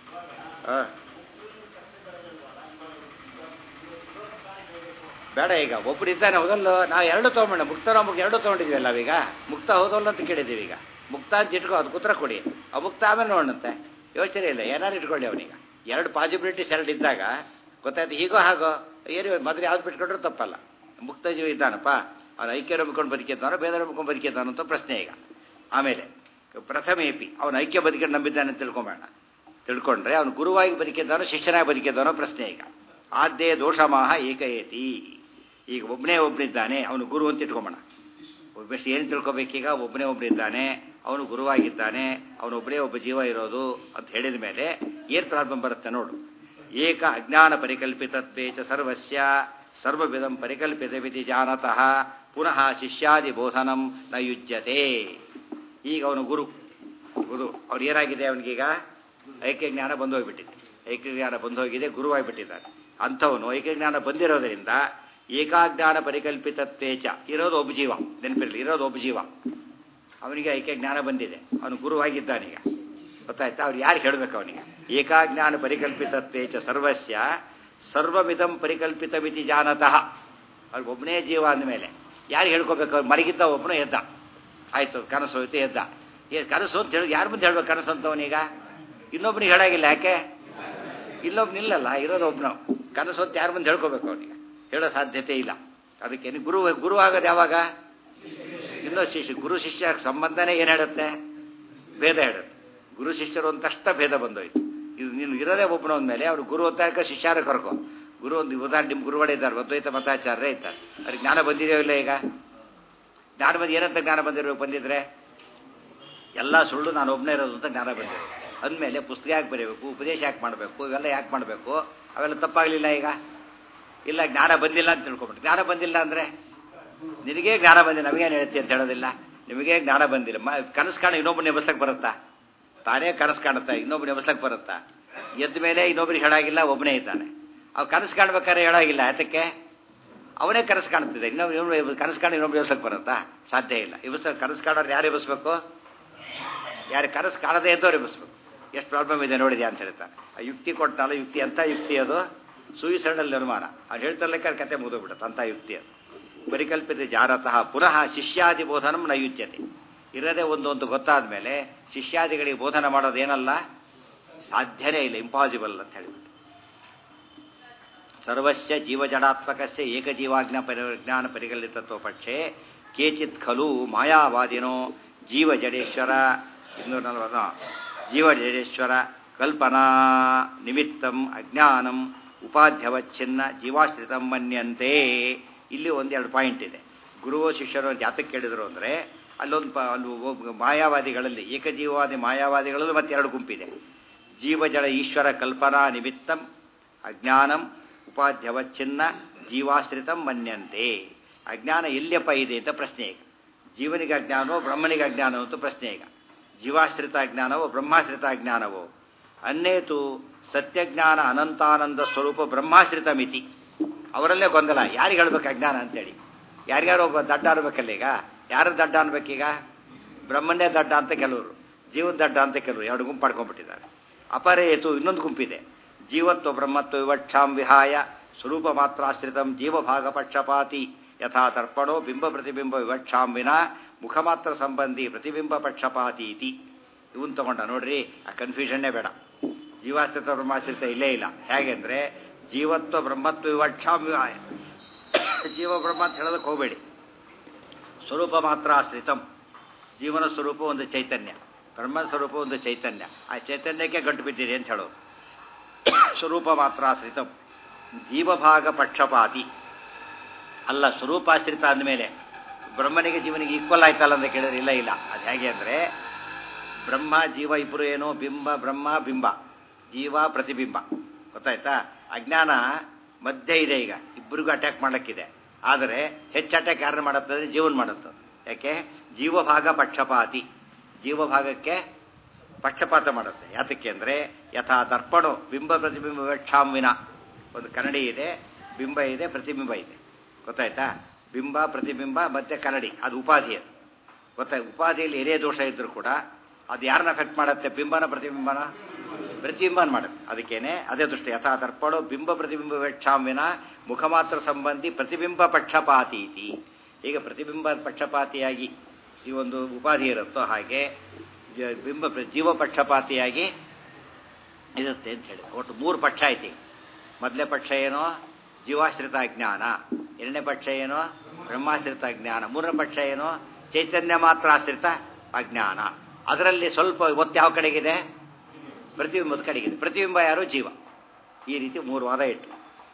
A: ಬೇಡ ಈಗ ಒಬ್ಬರು ಇದ್ದಾನೆ ಹೌದಲ್ಲ ನಾವು ಎರಡು ತೊಗೊಂಡ ಮುಕ್ತ ಮುಕ್ತ ಎರಡು ತೊಗೊಂಡಿದ್ವಿ ನಾವೀಗ ಮುಕ್ತ ಹೌದಲ್ಲ ಅಂತ ಕೇಳಿದ್ದೀವಿ ಈಗ ಮುಕ್ತ ಅಂತ ಇಟ್ಕೋ ಅದಕ್ಕೆ ಉತ್ತರ ಕೊಡಿ ಅಮುಕ್ತ ಆಮೇಲೆ ನೋಡಂತೆ ಯೋಚನೆ ಇಲ್ಲ ಏನಾರು ಇಟ್ಕೊಳ್ಳಿ ಅವನೀಗ ಎರಡು ಪಾಸಿಬಿಲಿಟೀಸ್ ಎರಡು ಇದ್ದಾಗ ಗೊತ್ತಾಯ್ತು ಹೀಗೋ ಹಾಗೋ ಏನು ಮೊದಲು ಯಾವ್ದು ಬಿಟ್ಕೊಂಡ್ರೂ ತಪ್ಪಲ್ಲ ಮುಕ್ತ ಜೀವ ಇದ್ದಾನಪ್ಪ ಅವನು ಐಕ್ಯ ನಂಬಿಕೊಂಡು ಬದುಕಿದ್ದಾನೋ ಬೇದ ನಂಬಿಕೊಂಡು ಬದುಕಿದ್ದಾನೋ ಅಂತ ಪ್ರಶ್ನೆ ಈಗ ಆಮೇಲೆ ಪ್ರಥಮೇಪಿ ಅವನು ಐಕ್ಯ ಬದುಕಿಟ್ಟು ನಂಬಿದ್ದಾನೆ ಅಂತ ತಿಳ್ಕೊಂಬೇಡ ತಿಳ್ಕೊಂಡ್ರೆ ಅವನು ಗುರುವಾಗಿ ಬದುಕಿದ್ದಾನೋ ಶಿಷ್ಯನಾಗಿ ಬದುಕಿದ್ದಾನೋ ಪ್ರಶ್ನೆ ಈಗ ಆದ್ಯ ದೋಷಮಾಹ ಏಕಯೇತಿ ಈಗ ಒಬ್ಬನೇ ಒಬ್ಬನಿದ್ದಾನೆ ಅವನು ಗುರು ಅಂತ ಇಟ್ಕೊಂಬೋಣ ಒಬ್ಬಷ್ಟು ಏನು ತಿಳ್ಕೊಬೇಕೀಗ ಒಬ್ಬನೇ ಒಬ್ಬನಿದ್ದಾನೆ ಅವನು ಗುರುವಾಗಿದ್ದಾನೆ ಅವನೊಬ್ಬನೇ ಒಬ್ಬ ಜೀವ ಇರೋದು ಅಂತ ಹೇಳಿದ ಮೇಲೆ ಏನು ಪ್ರಾಬ್ಲಮ್ ಬರುತ್ತೆ ನೋಡು ಏಕ ಅಜ್ಞಾನ ಪರಿಕಲ್ಪಿತತ್ವೇ ಚ ಸರ್ವಸ್ಯ ಸರ್ವವಿಧಂ ಪರಿಕಲ್ಪಿತವಿಧಿ ಜಾನತಃ ಪುನಃ ಶಿಷ್ಯಾದಿ ಬೋಧನಂ ನ ಯುಜ್ಯತೆ ಈಗ ಅವನು ಗುರು ಗುರು ಅವ್ರು ಏನಾಗಿದೆ ಅವನಿಗೀಗ ಐಕ್ಯ ಜ್ಞಾನ ಬಂದು ಹೋಗ್ಬಿಟ್ಟಿದೆ ಐಕ್ಯ ಜ್ಞಾನ ಬಂದು ಹೋಗಿದೆ ಗುರುವಾಗಿಬಿಟ್ಟಿದ್ದಾನೆ ಅಂಥವನು ಐಕ್ಯ ಜ್ಞಾನ ಬಂದಿರೋದರಿಂದ ಏಕಾಜ್ಞಾನ ಪರಿಕಲ್ಪಿತತ್ವೇಚ ಇರೋದು ಒಬ್ಬ ಜೀವ ನೆನಪಿರಲಿ ಇರೋದು ಒಬ್ಬ ಜೀವ ಅವನಿಗೆ ಐಕ್ಯ ಜ್ಞಾನ ಬಂದಿದೆ ಅವನು ಗುರುವಾಗಿದ್ದಾನೀಗ ಗೊತ್ತಾಯ್ತಾ ಅವ್ರು ಯಾರು ಹೇಳಬೇಕು ಅವನಿಗೆ ಏಕಾಜ್ಞಾನ ಪರಿಕಲ್ಪಿತತ್ವೇ ಚ ಸರ್ವಸ್ಯ ಸರ್ವಮಿದಂ ಪರಿಕಲ್ಪಿತ ಮಿತಿ ಜಾನತಃ ಅವ್ರಿಗೆ ಒಬ್ಬನೇ ಜೀವ ಅಂದಮೇಲೆ ಯಾರು ಹೇಳ್ಕೋಬೇಕು ಅವ್ರು ಮಲಗಿದ್ದ ಒಬ್ಬನು ಎದ್ದ ಆಯ್ತು ಕನಸು ಹೋಯ್ತು ಎದ್ದ ಏ ಕನಸು ಅಂತ ಹೇಳಿ ಯಾರು ಮುಂದೆ ಹೇಳ್ಬೇಕು ಕನಸು ಅಂತವನೀಗ ಇನ್ನೊಬ್ನಿಗೆ ಹೇಳಾಗಿಲ್ಲ ಯಾಕೆ ಇಲ್ಲೊಬ್ಬ ನಿಲ್ಲಲ್ಲ ಇರೋದು ಒಬ್ಬನು ಕನಸು ಅಂತ ಯಾರು ಮುಂದೆ ಹೇಳ್ಕೋಬೇಕು ಅವನಿಗೆ ಹೇಳೋ ಸಾಧ್ಯತೆ ಇಲ್ಲ ಅದಕ್ಕೆ ಗುರು ಗುರು ಆಗೋದು ಯಾವಾಗ ಇನ್ನೂ ಶಿಷ್ಯ ಗುರು ಶಿಷ್ಯ ಸಂಬಂಧನೇ ಏನು ಹೇಳುತ್ತೆ ಭೇದ ಹೇಳುತ್ತೆ ಗುರು ಶಿಷ್ಯರು ಅಂತಷ್ಟ ಭೇದ ಬಂದೋಯ್ತು ಇದು ನೀನು ಇರೋದೇ ಒಬ್ಬನ ಮೇಲೆ ಅವ್ರು ಗುರು ಅಂತ ಶಿಷ್ಯಾರ ಕರ್ಕೊ ಗುರು ಒಂದು ಉದಾಹರಣೆ ನಿಮ್ಮ ಗುರುಗಳೇ ಇದ್ದಾರೆ ಅದ್ವೈತ ಮತಾಚಾರ್ಯರೇ ಇದ್ದಾರೆ ಅವ್ರಿಗೆ ಜ್ಞಾನ ಬಂದಿದೆಯೋ ಇಲ್ಲ ಈಗ ಜ್ಞಾನ ಬಂದು ಏನಂತ ಜ್ಞಾನ ಬಂದಿರ್ಬೇಕು ಬಂದಿದ್ರೆ ಎಲ್ಲ ಸುಳ್ಳು ನಾನು ಒಬ್ಬನೇ ಇರೋದು ಅಂತ ಜ್ಞಾನ ಬಂದಿದೆ ಅಂದಮೇಲೆ ಪುಸ್ತಕ ಯಾಕೆ ಬರೀಬೇಕು ಉಪದೇಶ ಯಾಕೆ ಮಾಡಬೇಕು ಇವೆಲ್ಲ ಯಾಕೆ ಮಾಡಬೇಕು ಅವೆಲ್ಲ ತಪ್ಪಾಗಲಿಲ್ಲ ಈಗ ಇಲ್ಲ ಜ್ಞಾನ ಬಂದಿಲ್ಲ ಅಂತ ತಿಳ್ಕೊಂಬಿಟ್ಟು ಜ್ಞಾನ ಬಂದಿಲ್ಲ ಅಂದರೆ ನಿನಗೇ ಜ್ಞಾನ ಬಂದಿಲ್ಲ ನಮಗೇನು ಹೇಳ್ತಿ ಅಂತ ಹೇಳೋದಿಲ್ಲ ನಿಮಗೇ ಜ್ಞಾನ ಬಂದಿಲ್ಲ ಮ ಕನಸು ಕಾಣ ಇನ್ನೊಬ್ಬನ ಎಬ್ಬಿಸ್ಲಕ್ಕೆ ಬರುತ್ತಾ ತಾನೇ ಕನಸು ಕಾಣುತ್ತಾ ಇನ್ನೊಬ್ಬನ ಎಬ್ಬಿಸ್ಲಕ್ಕೆ ಬರುತ್ತಾ ಎದ್ದ ಮೇಲೆ ಇನ್ನೊಬ್ರಿಗೆ ಹೇಳಾಗಿಲ್ಲ ಒಬ್ಬನೇ ಇದ್ದಾನೆ ಅವ್ ಕನಸು ಕಾಣ್ಬೇಕಾದ್ರೆ ಹೇಳಾಗಿಲ್ಲ ಯಾತಕ್ಕೆ ಅವನೇ ಕನಸು ಕಾಣ್ತಿದೆ ಇನ್ನೊಬ್ಬ ಕನಸು ಕಾಣ ಇನ್ನೊಬ್ರು ಎಬ್ಬಿಸ್ಲಕ್ಕೆ ಬರುತ್ತಾ ಸಾಧ್ಯ ಇಲ್ಲ ಎಬ್ಬಿಸ್ ಕನಸು ಕಾಣೋರು ಯಾರು ಎಬ್ಬಿಸ್ಬೇಕು ಯಾರು ಕನಸು ಕಾಣದೇ ಇದ್ದವ್ರು ಎಬ್ಬಿಸ್ಬೇಕು ಎಷ್ಟು ಪ್ರಾಬ್ಲಮ್ ಇದೆ ನೋಡಿದೆ ಅಂತ ಹೇಳ್ತಾರೆ ಆ ಯುಕ್ತಿ ಕೊಟ್ಟಲ್ಲ ಯುಕ್ತಿ ಅಂತ ಯುಕ್ತಿ ಅದು ಸೂಯಿಸೈಡಲ್ ನಿರ್ಮಾಣ ಅದು ಹೇಳ್ತಿರ್ಲಿಕ್ಕೆ ಕತೆ ಮುಗಿದೋಗ್ಬಿಡುತ್ತೆ ಅಂತ ಯುಕ್ತಿ ಅದು ಪರಿಕಲ್ಪಿತ ಜಾರತಃ ಪುನಃ ಶಿಷ್ಯಾದಿ ಬೋಧನಂ ನಯುಜ್ಯತೆ ಇರದೇ ಒಂದು ಒಂದು ಗೊತ್ತಾದ ಮೇಲೆ ಶಿಷ್ಯಾದಿಗಳಿಗೆ ಬೋಧನ ಮಾಡೋದೇನಲ್ಲ ಸಾಧ್ಯನೇ ಇಲ್ಲ ಇಂಪಾಸಿಬಲ್ ಅಂತ ಹೇಳಿಬಿಟ್ಟು ಸರ್ವಸ್ಯ ಜೀವಜಡಾತ್ಮಕಸ್ಯ ಏಕಜೀವಾಜ್ಞ ಪರಿಜ್ಞಾನ ಪರಿಕಲಿತತ್ವ ಪಕ್ಷೆ ಕೇಚಿತ್ ಖಲು ಮಾಯಾವಾದಿನೋ ಜೀವಜಡೇಶ್ವರ ಇನ್ನೂರ ನಲವತ್ತು ಜೀವಜಡೇಶ್ವರ ಕಲ್ಪನಾ ನಿಮಿತ್ತಂ ಅಜ್ಞಾನಂ ಉಪಾಧ್ಯವಚ್ಛಿನ್ನ ಜೀವಾಶ್ರಿತಂ ಮನ್ಯಂತೆ ಇಲ್ಲಿ ಒಂದೆರಡು ಪಾಯಿಂಟ್ ಇದೆ ಗುರು ಶಿಷ್ಯರು ಜಾತಕ್ಕೆ ಕೇಳಿದ್ರು ಅಂದರೆ ಅಲ್ಲೊಂದು ಪ ಅಲ್ಲಿ ಒಬ್ಬ ಮಾಯಾವಾದಿಗಳಲ್ಲಿ ಏಕಜೀವವಾದಿ ಮಾಯಾವಾದಿಗಳಲ್ಲೂ ಮತ್ತೆ ಎರಡು ಗುಂಪಿದೆ ಜೀವಜಡ ಈಶ್ವರ ಕಲ್ಪನಾ ನಿಮಿತ್ತಂ ಅಜ್ಞಾನಂ ಉಪಾಧ್ಯವಚ್ಛಿನ್ನ ಜೀವಾಶ್ರಿತಂ ಮನ್ಯಂತೆ ಅಜ್ಞಾನ ಎಲ್ಲಿಯಪ್ಪ ಇದೆ ಅಂತ ಪ್ರಶ್ನೆ ಈಗ ಜೀವನಿಗೆ ಅಜ್ಞಾನವೋ ಬ್ರಹ್ಮನಿಗೆ ಅಜ್ಞಾನವೋ ಅಂತ ಪ್ರಶ್ನೆ ಈಗ ಜೀವಾಶ್ರಿತ ಅಜ್ಞಾನವೋ ಬ್ರಹ್ಮಾಶ್ರಿತ ಅಜ್ಞಾನವೋ ಅನ್ನೇತು ಸತ್ಯಜ್ಞಾನ ಅನಂತಾನಂದ ಸ್ವರೂಪ ಬ್ರಹ್ಮಾಶ್ರಿತ ಮಿತಿ ಅವರಲ್ಲೇ ಗೊಂದಲ ಯಾರಿಗೆ ಹೇಳ್ಬೇಕು ಅಜ್ಞಾನ ಅಂತೇಳಿ ಯಾರ್ಯಾರೋ ಒಬ್ಬ ದಡ್ಡ ಅನ್ಬೇಕಲ್ಲ ಈಗ ಯಾರು ದಡ್ಡ ಅನ್ಬೇಕೀಗ ಬ್ರಹ್ಮಣ್ಯ ದಡ್ಡ ಅಂತ ಕೆಲವರು ಜೀವದ ದಡ್ಡ ಅಂತ ಕೆಲವರು ಎರಡು ಗುಂಪು ಪಡ್ಕೊಂಡ್ಬಿಟ್ಟಿದ್ದಾರೆ ಅಪರೇತು ಇನ್ನೊಂದು ಗುಂಪಿದೆ ಜೀವತ್ವ ಬ್ರಹ್ಮತ್ವ ವಿವಕ್ಷಾಂ ವಿಹಾಯ ಸ್ವರೂಪ ಮಾತ್ರಾಶ್ರಿತಂ ಜೀವಭಾಗ ಪಕ್ಷಪಾತಿ ಯಥಾ ತರ್ಪಣೋ ಬಿಂಬ ಪ್ರತಿಬಿಂಬ ವಿವಕ್ಷಾಂ ವಿನ ಮುಖಮಾತ್ರ ಸಂಬಂಧಿ ಪ್ರತಿಬಿಂಬ ಪಕ್ಷಪಾತಿ ಇತಿ ಇವನ್ ತಗೊಂಡ ನೋಡ್ರಿ ಆ ಕನ್ಫ್ಯೂಷನ್ನೇ ಬೇಡ ಜೀವಾಶ್ರಿತ ಬ್ರಹ್ಮಾಶ್ರಿತ ಇಲ್ಲೇ ಇಲ್ಲ ಹೇಗೆಂದ್ರೆ ಜೀವತ್ವ ಬ್ರಹ್ಮತ್ವ ವಿವಕ್ಷಾಂ ವಿಹಾಯ ಜೀವ ಬ್ರಹ್ಮ ಅಂತ ಹೇಳೋದಕ್ಕೆ ಹೋಗಬೇಡಿ ಸ್ವರೂಪ ಮಾತ್ರ ಆಶ್ರಿತಂ ಜೀವನ ಸ್ವರೂಪ ಒಂದು ಚೈತನ್ಯ ಬ್ರಹ್ಮ ಸ್ವರೂಪ ಒಂದು ಚೈತನ್ಯ ಆ ಚೈತನ್ಯಕ್ಕೆ ಗಂಟು ಬಿದ್ದಿದೆ ಅಂತ ಹೇಳೋದು ಸ್ವರೂಪ ಮಾತ್ರ ಆಶ್ರಿತಂ ಜೀವಭಾಗ ಪಕ್ಷಪಾತಿ ಅಲ್ಲ ಸ್ವರೂಪಾಶ್ರಿತ ಅಂದಮೇಲೆ ಬ್ರಹ್ಮನಿಗೆ ಜೀವನಿಗೆ ಈಕ್ವಲ್ ಆಯ್ತಲ್ಲ ಅಂತ ಕೇಳಿದ್ರೆ ಇಲ್ಲ ಇಲ್ಲ ಅದು ಹೇಗೆ ಅಂದರೆ ಬ್ರಹ್ಮ ಜೀವ ಇಬ್ಬರು ಏನೋ ಬಿಂಬ ಬ್ರಹ್ಮ ಬಿಂಬ ಜೀವ ಪ್ರತಿಬಿಂಬ ಗೊತ್ತಾಯ್ತಾ ಅಜ್ಞಾನ ಮಧ್ಯೆ ಇದೆ ಈಗ ಇಬ್ಬರಿಗೂ ಅಟ್ಯಾಕ್ ಮಾಡಕ್ಕಿದೆ ಆದರೆ ಹೆಚ್ಚು ಅಟ್ಯಾಕ್ ಯಾರನ್ನ ಮಾಡುತ್ತೆ ಅಂದರೆ ಜೀವನ್ ಮಾಡುತ್ತೆ ಯಾಕೆ ಜೀವಭಾಗ ಪಕ್ಷಪಾತಿ ಜೀವಭಾಗಕ್ಕೆ ಪಕ್ಷಪಾತ ಮಾಡುತ್ತೆ ಯಾತಕ್ಕೆ ಅಂದರೆ ಯಥಾ ದರ್ಪಣು ಬಿಂಬ ಪ್ರತಿಬಿಂಬ ವಿವಕ್ಷಾಂವಿನ ಒಂದು ಕನ್ನಡಿ ಇದೆ ಬಿಂಬ ಇದೆ ಪ್ರತಿಬಿಂಬ ಇದೆ ಗೊತ್ತಾಯ್ತಾ ಬಿಂಬ ಪ್ರತಿಬಿಂಬ ಮತ್ತೆ ಕನ್ನಡಿ ಅದು ಉಪಾಧಿ ಅದು ಗೊತ್ತಾಯ್ತು ಉಪಾಧಿಯಲ್ಲಿ ಏನೇ ದೋಷ ಇದ್ರೂ ಕೂಡ ಅದು ಯಾರನ್ನ ಅಫೆಕ್ಟ್ ಮಾಡುತ್ತೆ ಬಿಂಬನ ಪ್ರತಿಬಿಂಬನ ಪ್ರತಿಬಿಂಬನ ಮಾಡುತ್ತೆ ಅದಕ್ಕೇನೆ ಅದೇ ದೃಷ್ಟಿ ಯಥಾ ದರ್ಪಣೋ ಬಿಂಬ ಪ್ರತಿಬಿಂಬ ವೇಕ್ಷಾಂವಿನ ಮುಖಮಾತ್ರ ಸಂಬಂಧಿ ಪ್ರತಿಬಿಂಬ ಪಕ್ಷಪಾತಿ ಇತಿ ಈಗ ಪ್ರತಿಬಿಂಬ ಪಕ್ಷಪಾತಿಯಾಗಿ ಈ ಒಂದು ಉಪಾಧಿ ಇರುತ್ತೋ ಹಾಗೆ ಜ- ಬಿಂಬ ಪ್ರ- ಜೀವ ಪಕ್ಷಪಾತಿಯಾಗಿ ಇರುತ್ತೆ ಅಂತ ಹೇಳಿ ಒಟ್ಟು ಮೂರು ಪಕ್ಷ ಐತಿ ಮೊದಲನೇ ಪಕ್ಷ ಏನೋ ಜೀವಾಶ್ರಿತ ಜ್ಞಾನ ಎರಡನೇ ಪಕ್ಷ ಏನೋ ಬ್ರಹ್ಮಾಶ್ರಿತ ಜ್ಞಾನ ಮೂರನೇ ಪಕ್ಷ ಏನೋ ಚೈತನ್ಯ ಮಾತ್ರ ಆಶ್ರಿತ ಅಜ್ಞಾನ ಅದರಲ್ಲಿ ಸ್ವಲ್ಪ ಒತ್ತು ಯಾವ ಕಡೆಗಿದೆ ಪ್ರತಿಬಿಂಬದ ಕಡೆಗಿದೆ ಪ್ರತಿಬಿಂಬ ಯಾರು ಜೀವ ಈ ರೀತಿ ಮೂರು ವಾದ ಇಟ್ಟು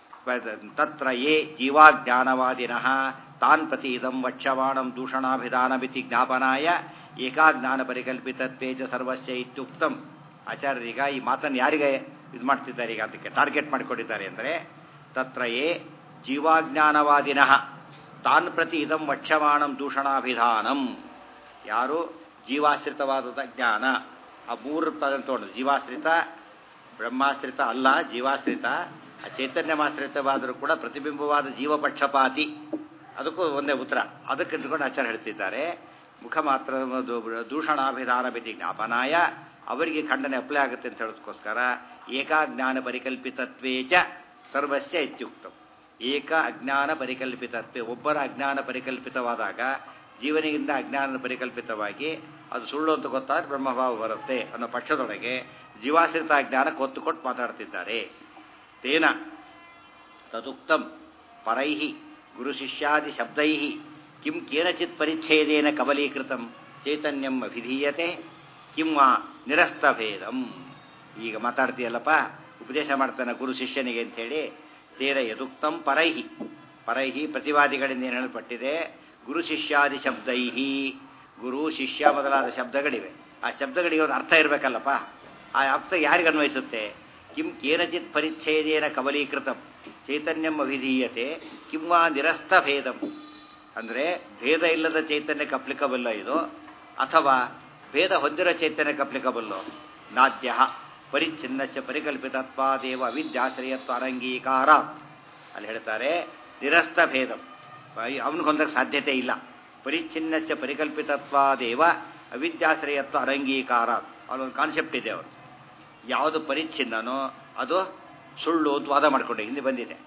A: ತತ್ರ ಯೇ ಜೀವಾಜ್ಞಾನವಾದಿನಃ ತಾನ್ ಪ್ರತಿ ಇದಂ ವಕ್ಷವಾಣಂ ದೂಷಣಾಭಿಧಾನಮಿತಿ ಜ್ಞಾಪನಾಯ ಏಕಾಜ್ಞಾನ ಪರಿಕಲ್ಪಿತತ್ವೇ ಚ ಸರ್ವಸ್ಯ ಇತ್ಯುಕ್ತಂ ಆಚಾರ್ಯರೀಗ ಈ ಮಾತನ್ನು ಯಾರಿಗೆ ಇದು ಮಾಡ್ತಿದ್ದಾರೆ ಈಗ ಅದಕ್ಕೆ ಟಾರ್ಗೆಟ್ ಮಾಡಿಕೊಂಡಿದ್ದಾರೆ ಅಂದರೆ ತತ್ರ ಯೇ ಜೀವಾಜ್ಞಾನವಾದಿನಃ ತಾನ್ ಪ್ರತಿ ಇದಂ ವಕ್ಷಮಾಣಂ ದೂಷಣಾಭಿಧಾನಂ ಯಾರು ಜೀವಾಶ್ರಿತವಾದ ಜ್ಞಾನ ಆ ಮೂರು ಪದ ತಗೊಂಡು ಜೀವಾಶ್ರಿತ ಬ್ರಹ್ಮಾಶ್ರಿತ ಅಲ್ಲ ಜೀವಾಶ್ರಿತ ಆ ಚೈತನ್ಯಮಾಶ್ರಿತವಾದರೂ ಕೂಡ ಪ್ರತಿಬಿಂಬವಾದ ಜೀವಪಕ್ಷಪಾತಿ ಅದಕ್ಕೂ ಒಂದೇ ಉತ್ತರ ಅದಕ್ಕೆ ಇಟ್ಕೊಂಡು ಆಚಾರ ಹೇಳ್ತಿದ್ದಾರೆ ಮುಖ ಮಾತ್ರ ದೂಷಣಾಭಿಧಾನ ಬಿತಿ ಜ್ಞಾಪನಾಯ ಅವರಿಗೆ ಖಂಡನೆ ಅಪ್ಲೈ ಆಗುತ್ತೆ ಅಂತ ಹೇಳೋದಕ್ಕೋಸ್ಕರ ಏಕಾಜ್ಞಾನ ಪರಿಕಲ್ಪಿತತ್ವೇ ಚ ಸರ್ವಸ್ಯ ಇತ್ಯುಕ್ತಂ ಏಕ ಅಜ್ಞಾನ ಪರಿಕಲ್ಪಿತತ್ವೇ ಒಬ್ಬರ ಅಜ್ಞಾನ ಪರಿಕಲ್ಪಿತವಾದಾಗ ಜೀವನಿಗಿಂದ ಅಜ್ಞಾನ ಪರಿಕಲ್ಪಿತವಾಗಿ ಅದು ಸುಳ್ಳು ಅಂತ ಗೊತ್ತಾದ್ರೆ ಬ್ರಹ್ಮಭಾವ ಬರುತ್ತೆ ಅನ್ನೋ ಪಕ್ಷದೊಳಗೆ ಜೀವಾಶ್ರಿತ ಅಜ್ಞಾನ ಕೊತ್ತು ಕೊಟ್ಟು ಮಾತಾಡ್ತಿದ್ದಾರೆ ತೇನ ತದುಕ್ತಂ ಪರೈ ಗುರು ಶಿಷ್ಯಾದಿ ಶಬ್ದೈ ಕಿಂ ಕೇನಚಿತ್ ಪರಿಚ್ಛೇದೇನ ಕಬಲೀಕೃತಂ ಚೈತನ್ಯಂ ಅಭಿಧೀಯತೆ ಕಿಂ ವಾ ನಿರಸ್ತಭೇದಂ ಈಗ ಮಾತಾಡ್ತೀಯಲ್ಲಪ್ಪ ಉಪದೇಶ ಮಾಡ್ತಾನೆ ಗುರು ಶಿಷ್ಯನಿಗೆ ಅಂಥೇಳಿ ತೇನ ಯದುಕ್ತಂ ಪರೈಹಿ ಪರೈಹಿ ಪ್ರತಿವಾದಿಗಳಿಂದ ಏನು ಹೇಳಲ್ಪಟ್ಟಿದೆ ಗುರು ಶಿಷ್ಯಾದಿ ಶಬ್ದೈಹಿ ಗುರು ಶಿಷ್ಯ ಮೊದಲಾದ ಶಬ್ದಗಳಿವೆ ಆ ಶಬ್ದಗಳಿಗೆ ಒಂದು ಅರ್ಥ ಇರಬೇಕಲ್ಲಪ್ಪ ಆ ಅರ್ಥ ಯಾರಿಗೆ ಅನ್ವಯಿಸುತ್ತೆ ಕಿಂ ಕೇನಚಿತ್ ಪರಿಚ್ಛೇದೇನ ಕಬಲೀಕೃತಂ ಚೈತನ್ಯಂ ಅಭಿಧೀಯತೆ ಕಿಂವಾ ನಿರಸ್ತ ಭೇದಂ ಅಂದರೆ ಭೇದ ಇಲ್ಲದ ಚೈತನ್ಯಕ್ಕೆ ಅಪ್ಲಿಕಬಲ್ಲ ಇದು ಅಥವಾ ಭೇದ ಹೊಂದಿರೋ ಚೈತನ್ಯಕ್ಕೆ ಅಪ್ಲಿಕಬಲ್ಲು ನಾದ್ಯ ಪರಿಚ್ಛಿನ್ನಶ್ಚ ಪರಿಕಲ್ಪಿತತ್ವಾದೇವ ಅವಿದ್ಯಾಶ್ರಯತ್ವ ಅರಂಗೀಕಾರಾತ್ ಅಲ್ಲಿ ಹೇಳ್ತಾರೆ ನಿರಸ್ತ ಭೇದಂ ಅವನಿಗೆ ಹೊಂದಕ್ಕೆ ಸಾಧ್ಯತೆ ಇಲ್ಲ ಪರಿಚ್ಛಿನ್ನಶ್ಚ ಪರಿಕಲ್ಪಿತತ್ವಾದೇವ ಅವಿದ್ಯಾಶ್ರಯತ್ವ ಅರಂಗೀಕಾರಾತ್ ಅವನೊಂದು ಕಾನ್ಸೆಪ್ಟ್ ಇದೆ ಅವರು ಯಾವುದು ಪರಿಚ್ಛಿನ್ನನೋ ಅದು ಸುಳ್ಳು ಅಂತ ವಾದ ಮಾಡಿಕೊಂಡೆ ಹಿಂದೆ ಬಂದಿದೆ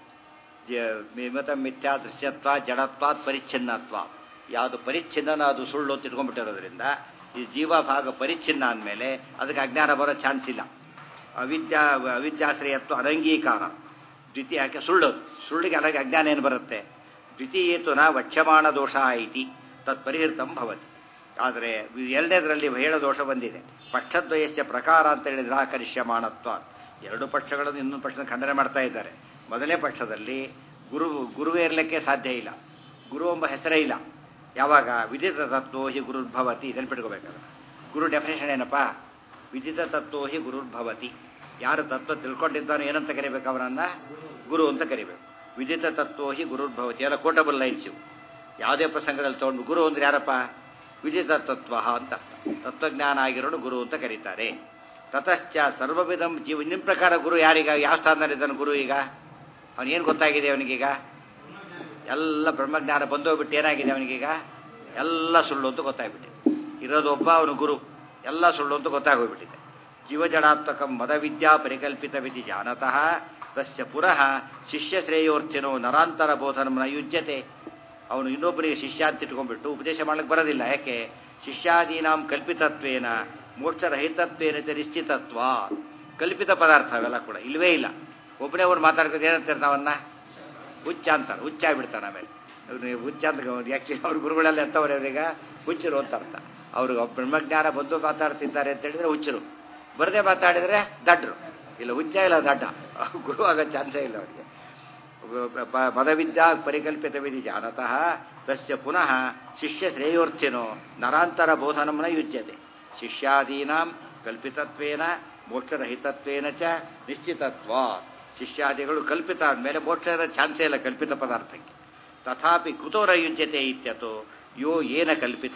A: ಮತ ಮಿಥ್ಯಾ ದೃಶ್ಯತ್ವ ಜಡತ್ವಾತ್ ಪರಿಚ್ಛಿನ್ನತ್ವ ಯಾವುದು ಪರಿಚ್ಛಿನ್ನನೋ ಅದು ಸುಳ್ಳು ಅಂತ ಇಟ್ಕೊಂಡ್ಬಿಟ್ಟಿರೋದ್ರಿಂದ ಈ ಜೀವ ಭಾಗ ಪರಿಚ್ಛಿನ್ನ ಅಂದಮೇಲೆ ಅದಕ್ಕೆ ಅಜ್ಞಾನ ಬರೋ ಚಾನ್ಸ್ ಇಲ್ಲ ಅವಿದ್ಯಾ ಅವಿದ್ಯಾಶ್ರಯತ್ವ ಅರಂಗೀಕಾರ ದ್ವಿತೀಯಕ್ಕೆ ಸುಳ್ಳು ಸುಳ್ಳಿಗೆ అలాగే ಅಜ್ಞಾನ ಏನು ಬರುತ್ತೆ ದ್ವಿತೀಯೇತುನ ವಕ್ಷಮಾಣ ದೋಷ ಐತಿ ತತ್ ಪರಿಹೃತಂ ಭವತಿ ಆದರೆ ಎರಡನೇದರಲ್ಲಿ ಹೇಳ ದೋಷ ಬಂದಿದೆ ಪಕ್ಷದ್ವಯಸ್ಯ ಪ್ರಕಾರ ಅಂತ ಹೇಳಿ ನಿರಾಕರಿಷ್ಯಮಾಣತ್ವ ಎರಡು ಪಕ್ಷಗಳನ್ನು ಇನ್ನೊಂದು ಪಕ್ಷದ ಖಂಡನೆ ಮಾಡ್ತಾ ಇದ್ದಾರೆ ಮೊದಲನೇ ಪಕ್ಷದಲ್ಲಿ ಗುರು ಗುರುವೇ ಇರಲಿಕ್ಕೆ ಸಾಧ್ಯ ಇಲ್ಲ ಗುರು ಎಂಬ ಹೆಸರೇ ಇಲ್ಲ ಯಾವಾಗ ವಿದಿತ ತತ್ವೋ ಹಿ ಗುರುರ್ಭವತಿ ನೆನ್ಪಿಟ್ಕೋಬೇಕಾದ್ರೆ ಗುರು ಡೆಫಿನೇಷನ್ ಏನಪ್ಪ ವಿದಿತ ತತ್ವೋ ಹಿ ಗುರುರ್ಭವತಿ ಯಾರು ತತ್ವ ತಿಳ್ಕೊಂಡಿದ್ದಾನೋ ಏನಂತ ಕರಿಬೇಕು ಅವನನ್ನ ಗುರು ಅಂತ ಕರಿಬೇಕು ವಿದಿತ ತತ್ವೋ ಹಿ ಗುರುರ್ಭವತಿ ಎಲ್ಲ ಕೋಟಬಲ್ ಲೈನ್ಸ್ ಇವು ಯಾವುದೇ ಪ್ರಸಂಗದಲ್ಲಿ ತಗೊಂಡು ಗುರು ಅಂದ್ರೆ ಯಾರಪ್ಪ ವಿದಿತ ತತ್ವ ಅಂತ ಅರ್ಥ ತತ್ವಜ್ಞಾನ ಆಗಿರೋನು ಗುರು ಅಂತ ಕರೀತಾರೆ ತತಶ್ಚ ಸರ್ವವಿಧಂ ಜೀವ ನಿಮ್ಮ ಪ್ರಕಾರ ಗುರು ಯಾರೀಗ ಯಾವ ಸ್ಥಾನದಲ್ಲಿದ್ದಾನೆ ಗುರು ಈಗ ಅವನಿಗೇನು ಗೊತ್ತಾಗಿದೆ ಅವನಿಗೀಗ ಎಲ್ಲ ಬ್ರಹ್ಮಜ್ಞಾನ ಬಂದೋಗ್ಬಿಟ್ಟು ಏನಾಗಿದೆ ಅವನಿಗೀಗ ಎಲ್ಲ ಸುಳ್ಳು ಅಂತ ಗೊತ್ತಾಗ್ಬಿಟ್ಟಿದೆ ಇರೋದು ಒಬ್ಬ ಅವನು ಗುರು ಎಲ್ಲ ಸುಳ್ಳು ಅಂತ ಗೊತ್ತಾಗೋಗ್ಬಿಟ್ಟಿದೆ ಜೀವಜಡಾತ್ಮಕ ಮದವಿದ್ಯಾ ಪರಿಕಲ್ಪಿತ ವಿಧಿ ಜಾನತಃ ತಸ್ಯ ಪುನಃ ಶಿಷ್ಯ ಶ್ರೇಯೋರ್ಥಿನೋ ನರಾಂತರ ಬೋಧನ ಯುಜ್ಯತೆ ಅವನು ಇನ್ನೊಬ್ಬರಿಗೆ ಶಿಷ್ಯ ಅಂತ ಇಟ್ಕೊಂಡ್ಬಿಟ್ಟು ಉಪದೇಶ ಮಾಡ್ಲಿಕ್ಕೆ ಬರೋದಿಲ್ಲ ಯಾಕೆ ಶಿಷ್ಯಾದೀನಾಂ ಕಲ್ಪಿತತ್ವೇನ ಮೋಕ್ಷರಹಿತತ್ವೇನ ಚ ನಿಶ್ಚಿತತ್ವ ಕಲ್ಪಿತ ಪದಾರ್ಥ ಅವೆಲ್ಲ ಕೂಡ ಇಲ್ವೇ ಇಲ್ಲ ಒಬ್ಬನೇ ಅವ್ರು ಮಾತಾಡ್ಕೊಂಡು ಏನಂತಾರೆ ನಾವನ್ನ ಹುಚ್ಚ ಅಂತಾರೆ ಹುಚ್ಚ ಆಗ್ಬಿಡ್ತಾನೆ ಆಮೇಲೆ ಅವ್ರು ಹುಚ್ಚ ಅಂತ ಆ್ಯಕ್ಚುಲಿ ಅವ್ರ ಗುರುಗಳೆಲ್ಲ ಎತ್ತವ್ರೆ ಅವ್ರೀಗ ಹುಚ್ಚರು ಅಂತ ಅರ್ಥ ಅವರು ಬ್ರಹ್ಮಜ್ಞಾನ ಬಂದು ಮಾತಾಡ್ತಿದ್ದಾರೆ ಅಂತ ಹೇಳಿದ್ರೆ ಹುಚ್ಚರು ಬರದೇ ಮಾತಾಡಿದ್ರೆ ದಡ್ರು ಇಲ್ಲ ಹುಚ್ಚ ಇಲ್ಲ ದಡ್ಡ ಗುರು ಆಗೋ ಚಾನ್ಸೇ ಇಲ್ಲ ಅವರಿಗೆ ಮದವಿದ್ಯಾ ಪರಿಕಲ್ಪಿತ ವಿಧಿ ಜಾನತಃ ತಸ್ಯ ಪುನಃ ಶಿಷ್ಯ ಶ್ರೇಯೋರ್ಥಿನೋ ನರಾಂತರ ಬೋಧನಂನ ಯುಜ್ಯತೆ ಶಿಷ್ಯಾದೀನಾಂ ಕಲ್ಪಿತತ್ವೇನ ಮೋಕ್ಷರಹಿತತ್ವೇನ ಚ ನಿಶ್ಚಿತತ್ವ ಶಿಷ್ಯಾದಿಗಳು ಕಲ್ಪಿತ ಆದಮೇಲೆ ಮೋಕ್ಷದ ಚಾನ್ಸೇ ಇಲ್ಲ ಕಲ್ಪಿತ ಪದಾರ್ಥಕ್ಕೆ ತಥಾಪಿ ಕುತೋರ ಯುಜ್ಯತೆ ಇತ್ಯತೋ ಯೋ ಏನ ಕಲ್ಪಿತ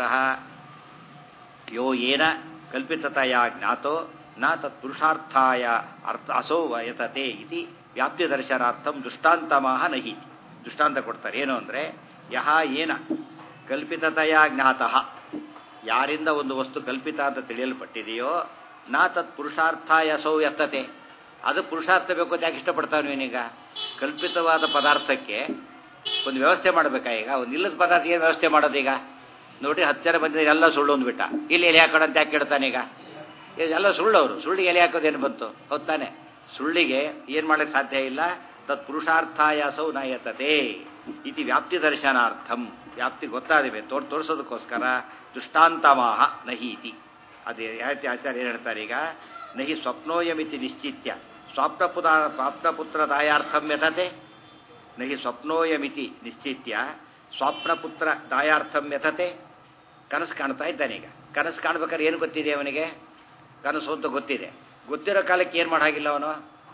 A: ಯೋ ಏನ ಕಲ್ಪಿತತೆಯ ಜ್ಞಾತೋ ನ ತತ್ ಪುರುಷಾರ್ಥಾಯ ಅರ್ಥ ಅಸೋ ಯತತೆ ಇತಿ ವ್ಯಾಪ್ತಿ ದರ್ಶನಾರ್ಥಂ ದೃಷ್ಟಾಂತಮಾಹ ನಹಿ ದೃಷ್ಟಾಂತ ಕೊಡ್ತಾರೆ ಏನು ಅಂದರೆ ಯಹ ಏನ ಕಲ್ಪಿತತೆಯ ಜ್ಞಾತಃ ಯಾರಿಂದ ಒಂದು ವಸ್ತು ಕಲ್ಪಿತ ಅಂತ ತಿಳಿಯಲ್ಪಟ್ಟಿದೆಯೋ ನಾ ತತ್ ಪುರುಷಾರ್ಥಾಯ ಸೌ ಯತ್ತತೆ ಅದು ಪುರುಷಾರ್ಥ ಬೇಕು ಅಂತ ಯಾಕೆ ಇಷ್ಟಪಡ್ತಾವನೇನೀಗ ಕಲ್ಪಿತವಾದ ಪದಾರ್ಥಕ್ಕೆ ಒಂದು ವ್ಯವಸ್ಥೆ ಮಾಡಬೇಕಾ ಈಗ ಒಂದು ಇಲ್ಲದ ಪದಾರ್ಥ ಏನು ವ್ಯವಸ್ಥೆ ಮಾಡೋದೀಗ ನೋಡಿ ಹತ್ತು ಜನ ಬಂದಿದ್ರೆ ಎಲ್ಲ ಸುಳ್ಳು ಅಂದ್ಬಿಟ್ಟ ಇಲ್ಲಿ ಎಲೆ ಹಾಕೋಣ ಅಂತ ಯಾಕೆ ಕೇಳ್ತಾನೀಗ ಎಲ್ಲ ಸುಳ್ಳು ಅವರು ಸುಳ್ಳಿಗೆ ಎಲೆ ಹಾಕೋದೇನು ಬಂತು ಹೌದಾನೆ ಸುಳ್ಳಿಗೆ ಏನು ಮಾಡಕ್ಕೆ ಸಾಧ್ಯ ಇಲ್ಲ ತತ್ ಪುರುಷಾರ್ಥಾಯಾಸೌ ನಯತತೆ ಇತಿ ವ್ಯಾಪ್ತಿ ದರ್ಶನಾರ್ಥಂ ವ್ಯಾಪ್ತಿ ಗೊತ್ತಾದಿವೆ ತೋರ್ ತೋರಿಸೋದಕ್ಕೋಸ್ಕರ ದೃಷ್ಟಾಂತಮಾಹ ನಹಿ ಇತಿ ಅದೇ ಯಾಕೆ ಆಚಾರ್ಯ ಏನು ಹೇಳ್ತಾರೆ ಈಗ ನಹಿ ಸ್ವಪ್ನೋಯಮಿತಿ ನಿಶ್ಚಿತ್ಯ ಸ್ವಾಪ್ನಪುರ ಸ್ವಾಪ್ನಪುತ್ರದಾಯಾರ್ಥಂ ಯಥತೆ ನಹಿ ಸ್ವಪ್ನೋಯಮಿತಿ ನಿಶ್ಚಿತ್ಯ ಸ್ವಾಪ್ನಪುತ್ರ ದಾಯಾರ್ಥಂ ಯಥತೆ ಕನಸು ಕಾಣ್ತಾ ಇದ್ದಾನೆ ಈಗ ಕನಸು ಕಾಣ್ಬೇಕಾದ್ರೆ ಏನು ಗೊತ್ತಿದೆ ಅವನಿಗೆ ಕನಸು ಅಂತ ಗೊತ್ತಿದೆ ಗೊತ್ತಿರೋ ಕಾಲಕ್ಕೆ ಏನು ಮಾಡಾಗಿಲ್ಲ ಅವನು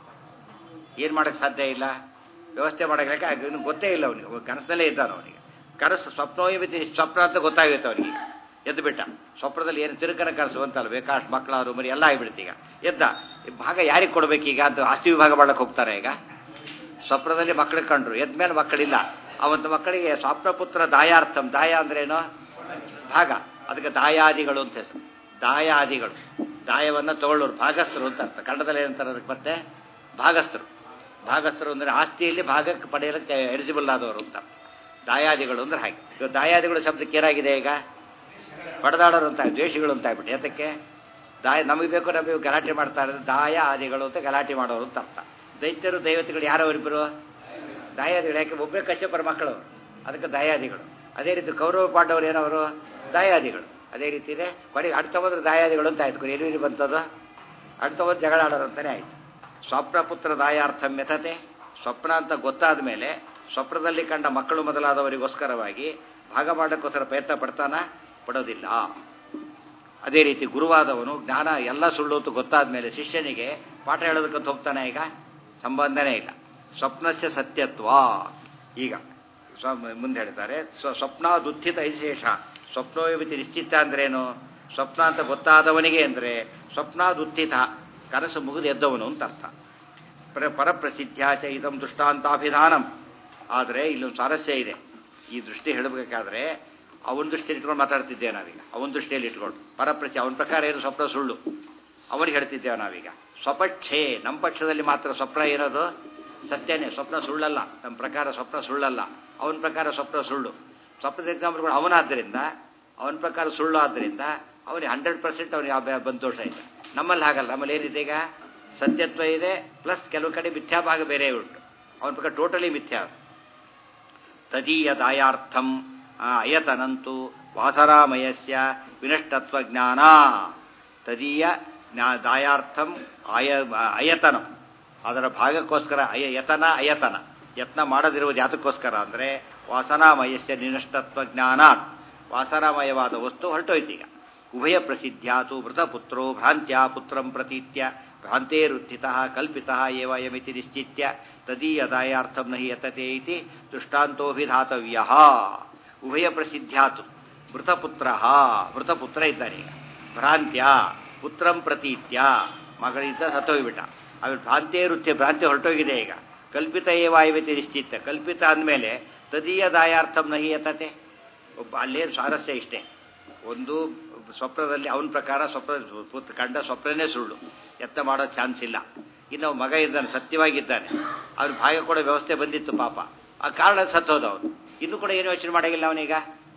A: ಏನು ಮಾಡೋಕ್ಕೆ ಸಾಧ್ಯ ಇಲ್ಲ ವ್ಯವಸ್ಥೆ ಮಾಡೋಕ್ಕೆ ಇನ್ನು ಗೊತ್ತೇ ಇಲ್ಲ ಅವನಿಗೆ ಕನಸಿನಲ್ಲೇ ಇದ್ದಾನ ಅವನಿಗೆ ಕನಸು ಸ್ವಪ್ನೋಯಮಿತಿ ಸ್ವಪ್ನ ಅಂತ ಗೊತ್ತಾಗುತ್ತೆ ಅವನಿಗೆ ಎದ್ದು ಬಿಟ್ಟ ಸ್ವಪ್ನದಲ್ಲಿ ಏನು ತಿರುಕನ ಕನಸು ಅಂತಲ್ಲ ಬೇಕಾಷ್ಟು ಮಕ್ಕಳಾದ್ರು ಮರಿ ಎಲ್ಲ ಆಗಿಬಿಡುತ್ತೆ ಈಗ ಎದ್ದ ಭಾಗ ಯಾರಿಗೆ ಕೊಡ್ಬೇಕೀಗ ಅಂತ ಆಸ್ತಿ ವಿಭಾಗ ಮಾಡಕ್ಕೆ ಹೋಗ್ತಾರೆ ಈಗ ಸ್ವಪ್ನದಲ್ಲಿ ಮಕ್ಕಳು ಕಂಡ್ರು ಎದ್ದ ಮೇಲೆ ಮಕ್ಕಳಿಲ್ಲ ಅವಂತ ಮಕ್ಕಳಿಗೆ ಸ್ವಪ್ನಪುತ್ರ ದಾಯಾರ್ಥಂ ದಾಯ ಅಂದ್ರೇನು ಭಾಗ ಅದಕ್ಕೆ ದಾಯಾದಿಗಳು ಅಂತ ಹೆಸರು ದಾಯಾದಿಗಳು ದಾಯವನ್ನು ತಗೊಳ್ಳೋರು ಭಾಗಸ್ಥರು ಅಂತ ಅರ್ಥ ಕನ್ನಡದಲ್ಲಿ ಏನಂತಾರೆ ಅದಕ್ಕೆ ಮತ್ತೆ ಭಾಗಸ್ಥರು ಭಾಗಸ್ಥರು ಅಂದರೆ ಆಸ್ತಿಯಲ್ಲಿ ಭಾಗಕ್ಕೆ ಪಡೆಯಲಿಕ್ಕೆ ಎಲಿಜಿಬಲ್ ಆದವರು ಅಂತ ದಾಯಾದಿಗಳು ಅಂದ್ರೆ ಹಾಗೆ ಇವಾಗ ದಾಯಾದಿಗಳು ಶಬ್ದಕ್ಕೆ ಏನಾಗಿದೆ ಈಗ ಹೊಡೆದಾಡೋರು ಅಂತ ದ್ವೇಷಿಗಳು ಅಂತ ಆಗ್ಬಿಟ್ಟು ಯಾತಕ್ಕೆ ದಾಯ ನಮಗೆ ಬೇಕು ನಮಗೆ ಗಲಾಟೆ ಮಾಡ್ತಾ ಇರೋದು ದಾಯ ಆದಿಗಳು ಅಂತ ಗಲಾಟೆ ಮಾಡೋರು ಅಂತ ಅರ್ಥ ದೈತ್ಯರು ದೈವತೆಗಳು ಯಾರವರಿಬ್ಬರು ದಾಯಾದಿಗಳು ಯಾಕೆ ಒಬ್ಬರೇ ಕಶ್ಯಪರ ಮಕ್ಕಳು ಅದಕ್ಕೆ ದಾಯಾದಿಗಳು ಅದೇ ರೀತಿ ಕೌರವ ಪಾಂಡವರು ಏನವರು ದಾಯಾದಿಗಳು ಅದೇ ರೀತಿ ಇದೆ ಕೊನೆಗೆ ಅಡ್ತ ಬಂದ್ರೆ ದಾಯಾದಿಗಳು ಅಂತ ಆಯ್ತು ಕೊನೆ ಎಲ್ಲಿ ಬಂತದು ಅಡ್ತ ಬಂದು ಜಗಳ ಆಡೋರು ಅಂತಾನೆ ಆಯ್ತು ಸ್ವಪ್ನ ಪುತ್ರ ದಾಯಾರ್ಥ ಮೆಥತೆ ಸ್ವಪ್ನ ಅಂತ ಗೊತ್ತಾದ ಮೇಲೆ ಸ್ವಪ್ನದಲ್ಲಿ ಕಂಡ ಮಕ್ಕಳು ಮೊದಲಾದವರಿಗೋಸ್ಕರವಾಗಿ ಭಾಗ ಮಾಡೋಕ್ಕೋಸ್ಕರ ಪ್ರಯತ್ನ ಪಡ್ತಾನ ಪಡೋದಿಲ್ಲ ಅದೇ ರೀತಿ ಗುರುವಾದವನು ಜ್ಞಾನ ಎಲ್ಲ ಸುಳ್ಳು ಅಂತ ಗೊತ್ತಾದ ಮೇಲೆ ಶಿಷ್ಯನಿಗೆ ಪಾಠ ಹೇಳೋದಕ್ಕಂತ ಹೋಗ್ತಾನೆ ಈಗ ಸಂಬಂಧನೇ ಇಲ್ಲ ಸ್ವಪ್ನಸ್ಯ ಸತ್ಯತ್ವ ಈಗ ಸ್ವ ಮುಂದೆ ಹೇಳ್ತಾರೆ ಸ್ವ ಸ್ವಪ್ನಾದುತ್ಥಿತ ವಿಶೇಷ ಸ್ವಪ್ನೋಯಮಿತಿ ನಿಶ್ಚಿತ ಅಂದ್ರೇನು ಸ್ವಪ್ನ ಅಂತ ಗೊತ್ತಾದವನಿಗೆ ಅಂದರೆ ಸ್ವಪ್ನಾದುತ್ಥಿತ ಕನಸು ಮುಗಿದು ಎದ್ದವನು ಅಂತ ಅರ್ಥ ಪರ ಪರಪ್ರಸಿದ್ಧ್ಯಾಚ ಇದಂ ದೃಷ್ಟಾಂತಾಭಿಧಾನಂ ಆದರೆ ಇಲ್ಲೊಂದು ಸ್ವಾರಸ್ಯ ಇದೆ ಈ ದೃಷ್ಟಿ ಹೇಳಬೇಕಾದ್ರೆ ಅವನ ದೃಷ್ಟಿಯಲ್ಲಿ ಇಟ್ಕೊಂಡು ಮಾತಾಡ್ತಿದ್ದೇವೆ ನಾವೀಗ ಅವನ ದೃಷ್ಟಿಯಲ್ಲಿ ಇಟ್ಕೊಂಡು ಪರಪ್ರಚ ಅವನ ಪ್ರಕಾರ ಏನು ಸ್ವಪ್ನ ಸುಳ್ಳು ಅವನಿಗೆ ಹೇಳ್ತಿದ್ದೇವೆ ನಾವೀಗ ಸ್ವಪಕ್ಷೇ ನಮ್ಮ ಪಕ್ಷದಲ್ಲಿ ಮಾತ್ರ ಸ್ವಪ್ನ ಏನದು ಸತ್ಯನೇ ಸ್ವಪ್ನ ಸುಳ್ಳಲ್ಲ ನಮ್ಮ ಪ್ರಕಾರ ಸ್ವಪ್ನ ಸುಳ್ಳಲ್ಲ ಅವನ ಪ್ರಕಾರ ಸ್ವಪ್ನ ಸುಳ್ಳು ಸ್ವಪ್ನದ ಎಕ್ಸಾಂಪಲ್ಗಳು ಅವನಾದ್ದರಿಂದ ಅವನ ಪ್ರಕಾರ ಸುಳ್ಳು ಆದ್ದರಿಂದ ಅವನಿಗೆ ಹಂಡ್ರೆಡ್ ಪರ್ಸೆಂಟ್ ಅವನಿಗೆ ಬಂದೋಷ ಇದೆ ನಮ್ಮಲ್ಲಿ ಹಾಗಲ್ಲ ನಮ್ಮಲ್ಲಿ ಏನಿದೆ ಈಗ ಸತ್ಯತ್ವ ಇದೆ ಪ್ಲಸ್ ಕೆಲವು ಕಡೆ ಮಿಥ್ಯಾಭಾಗ ಬೇರೆ ಉಂಟು ಅವನ ಪ್ರಕಾರ ಟೋಟಲಿ ಮಿಥ್ಯಾ ತದೀಯ ದಾಯಾರ್ಥಂ ಅಯತನಂತು ವಾಸರಾಮಯಸ್ಯ ವಿನಷ್ಟತ್ವ ಜ್ಞಾನ ತದೀಯ ದಾಯಾರ್ಥಂ ಆಯ ಅಯತನಂ ಅದರ ಭಾಗಕ್ಕೋಸ್ಕರ ಅಯ ಯತನ ಅಯತನ ಯತ್ನ ಮಾಡದಿರುವುದು ಯಾತಕ್ಕೋಸ್ಕರ ಅಂದರೆ ವಾಸನಾಮಯಸ್ಯ ನಿನಷ್ಟತ್ವ ಜ್ಞಾನಾತ್ ವಾಸನಾಮಯವಾದ ವಸ್ತು ಹೊರಟೋಯ್ತೀಗ ಉಭಯ ಪ್ರಸಿದ್ಧ್ಯಾತು ಮೃತಪುತ್ರೋ ಭ್ರಾಂತ್ಯ ಪುತ್ರಂ ಪ್ರತೀತ್ಯ ಭ್ರಾಂತೇರುತ್ಥಿತ ಕಲ್ಪಿತ ಏವ ಯಮಿತಿ ನಿಶ್ಚಿತ್ಯ ತದೀಯದಾಯಾರ್ಥಂ ನ ಹಿ ಯತತೆ ಇತಿ ದೃಷ್ಟಾಂತೋಭಿಧಾತವ್ಯ ಉಭಯ ಪ್ರಸಿದ್ಧ್ಯಾತು ಮೃತಪುತ್ರ ಮೃತಪುತ್ರ ಇದ್ದಾನೆ ಈಗ ಭ್ರಾಂತ್ಯ ಪುತ್ರಂ ಪ್ರತೀತ್ಯ ಮಗಳಿದ್ದ ಸತ್ತೋಗ್ಬಿಟ್ಟ ಅವ್ರು ಭ್ರಾಂತೇರುತ್ಯ ಭ್ರಾಂತಿ ಹೊರಟೋಗಿದೆ ಈಗ ಕಲ್ಪಿತ ಏವಾಯವಿತಿ ನಿಶ್ಚಿತ್ತ ಕಲ್ಪಿತ ಅಂದಮೇಲೆ ತದೀಯ ದಾಯಾರ್ಥಂ ನ ಹಿ ಯತತೆ ಒಬ್ಬ ಅಲ್ಲೇನು ಸ್ವಾರಸ್ಯ ಇಷ್ಟೇ ಒಂದು ಸ್ವಪ್ನದಲ್ಲಿ ಅವನ ಪ್ರಕಾರ ಸ್ವಪ್ನ ಕಂಡ ಸ್ವಪ್ನನೇ ಸುಳ್ಳು ಎತ್ತ ಮಾಡೋ ಚಾನ್ಸ್ ಇಲ್ಲ ಇನ್ನು ಮಗ ಇದ್ದಾನೆ ಸತ್ಯವಾಗಿದ್ದಾನೆ ಅವ್ನ ಭಾಗ ಕೊಡೋ ವ್ಯವಸ್ಥೆ ಬಂದಿತ್ತು ಪಾಪ ಆ ಕಾರಣ ಸತ್ತೋದ ಅವನು ಇನ್ನೂ ಕೂಡ ಏನು ಯೋಚನೆ ಮಾಡಾಗಿಲ್ಲ ಅವನೀಗ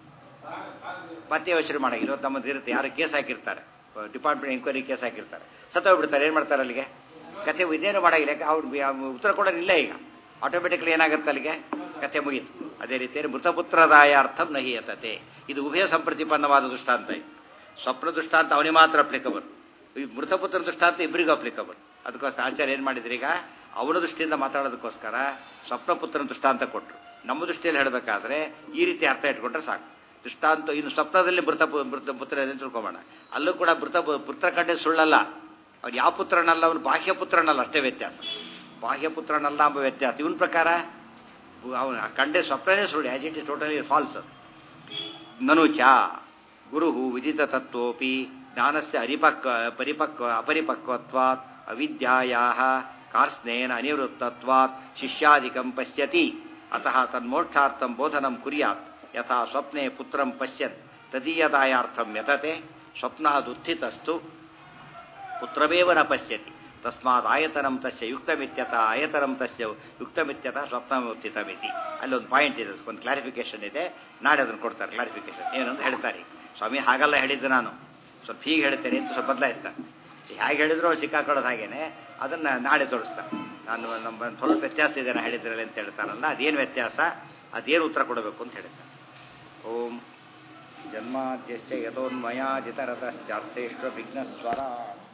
A: ಮತ್ತೆ ಯೋಚನೆ ಮಾಡಾಗಿಲ್ಲ ಇವತ್ತು ನಮ್ಮದು ಇರುತ್ತೆ ಯಾರು ಕೇಸ್ ಹಾಕಿರ್ತಾರೆ ಡಿಪಾರ್ಟ್ಮೆಂಟ್ ಎಂಕ್ವೈರಿ ಕೇಸ್ ಹಾಕಿರ್ತಾರೆ ಸತ್ತೋಗ್ಬಿಡ್ತಾರೆ ಏನು ಮಾಡ್ತಾರೆ ಅಲ್ಲಿಗೆ ಕತೆ ಇದೇನು ಮಾಡಾಗಿಲ್ಲ ಅವ್ರು ಉತ್ತರ ಕೊಡೋದಿಲ್ಲ ಈಗ ಆಟೋಮೆಟಿಕ್ಲಿ ಏನಾಗುತ್ತೆ ಅಲ್ಲಿಗೆ ಕತೆ ಮುಗೀತು ಅದೇ ರೀತಿಯಲ್ಲಿ ಮೃತಪುತ್ರದಾಯಾರ್ಥಂ ನಹಿ ಯತತೆ ಇದು ಉಭಯ ಸಂಪ್ರತಿಪನ್ನವಾದ ದೃಷ್ಟಾಂತ ಇದು ಸ್ವಪ್ನ ದೃಷ್ಟಾಂತ ಅವನಿಗೆ ಮಾತ್ರ ಅಪ್ಲಿಕಬಲ್ ಈ ಮೃತಪುತ್ರ ದೃಷ್ಟಾಂತ ಇಬ್ಬರಿಗೂ ಅಪ್ಲಿಕಬಲ್ ಅದಕ್ಕೋಸ್ಕರ ಆಚಾರ್ಯ ಏನು ಮಾಡಿದ್ರಿ ಈಗ ಅವನ ದೃಷ್ಟಿಯಿಂದ ಮಾತಾಡೋದಕ್ಕೋಸ್ಕರ ಸ್ವಪ್ನಪುತ್ರನ ದೃಷ್ಟಾಂತ ಕೊಟ್ಟರು ನಮ್ಮ ದೃಷ್ಟಿಯಲ್ಲಿ ಹೇಳಬೇಕಾದ್ರೆ ಈ ರೀತಿ ಅರ್ಥ ಇಟ್ಕೊಂಡ್ರೆ ಸಾಕು ದೃಷ್ಟಾಂತ ಇನ್ನು ಸ್ವಪ್ನದಲ್ಲಿ ಮೃತ ಮೃತ ಪುತ್ರ ಅಂತ ತಿಳ್ಕೊಬೋಣ ಅಲ್ಲೂ ಕೂಡ ಮೃತ ಪುತ್ರ ಕಂಡೆ ಸುಳ್ಳಲ್ಲ ಅವ್ನು ಯಾವ ಪುತ್ರನಲ್ಲ ಅವನು ಬಾಹ್ಯ ಪುತ್ರನಲ್ಲ ಅಷ್ಟೇ ವ್ಯತ್ಯಾಸ ಬಾಹ್ಯ ಪುತ್ರನಲ್ಲ ಎಂಬ ವ್ಯತ್ಯಾಸ ಇವನ ಪ್ರಕಾರ ಅವನ ಕಂಡೆ ಸ್ವಪ್ನನೇ ಸುಳ್ಳು as it is totally false ನನು ಚ ಗುರು ವಿದಿತ ತತ್ವೋಪಿ ಜ್ಞಾನಸ್ಯ ಅರಿಪಕ್ವ ಪರಿಪಕ್ವ ಅಪರಿಪಕ್ವತ್ವಾತ್ ಅವಿದ್ಯಾಯಾ ಕಾರ್ಸ್ನೇನ ಅನಿವೃತ್ತತ್ವಾತ್ ಶಿಷ್ಯಾದಿಕಂ ಪಶ್ಯತಿ ಅತಃ ತನ್ಮೋಕ್ಷಾರ್ಥಂ ಬೋಧನಂ ಕುರ್ಯಾತ್ ಯಥಾ ಸ್ವಪ್ನೆ ಪುತ್ರಂ ಪಶ್ಯನ್ ತದೀಯದಾಯಾರ್ಥಂ ಯತತೆ ಸ್ವಪ್ನಾದುತ್ಥಿತಸ್ತು ಪುತ್ರಮೇವ ನ ಪಶ್ಯತಿ ತಸ್ಮಾತ್ ಆಯತನಂ ತಸ್ಯ ಯುಕ್ತಮಿತ್ಯತ ಆಯತನಂ ತಸ್ಯ ಯುಕ್ತಮಿತ್ಯತ ಸ್ವಪ್ನಮುತ್ಥಿತಮಿತಿ ಅಲ್ಲೊಂದು ಪಾಯಿಂಟ್ ಇದೆ ಒಂದು ಕ್ಲಾರಿಫಿಕೇಶನ್ ಇದೆ ನಾಳೆ ಅದನ್ನು ಕೊಡ್ತಾರೆ ಕ್ಲಾರಿಫಿಕೇಶನ್ ಏನಂತ ಹೇಳ್ತಾರೆ ಸ್ವಾಮಿ ಹಾಗಲ್ಲ ಹೇಳಿದ್ದೆ ನಾನು ಸ್ವಲ್ಪ ಹೀಗೆ ಹೇಳ್ತೇನೆ ಅಂತ ಸ್ವಲ್ಪ ಬದಲಾಯಿಸ್ತಾರೆ ಹೇಗೆ ಹೇಳಿದ್ರು ಅವ್ರು ಸಿಕ್ಕಾಕೊಳ್ಳೋದು ಹಾಗೇನೆ ಅದನ್ನು ನಾಳೆ ತೋರಿಸ್ತಾರೆ ನಾನು ನಮ್ಮ ಸ್ವಲ್ಪ ವ್ಯತ್ಯಾಸ ಇದೆ ನಾನು ಹೇಳಿದ್ರಲ್ಲ ಅಂತ ಹೇಳ್ತಾರಲ್ಲ ಅದೇನು ವ್ಯತ್ಯಾಸ ಅದೇನು ಉತ್ತರ ಕೊಡಬೇಕು ಅಂತ ಹೇಳ್ತಾರೆ ಓಂ ಜನ್ಮಾದ್ಯಸ್ಯ ಯಥೋನ್ಮಯಾಜಿತರತಶ್ಚಾರ್ಥೇಶ್ವ ವಿಘ್ನಸ್ವರ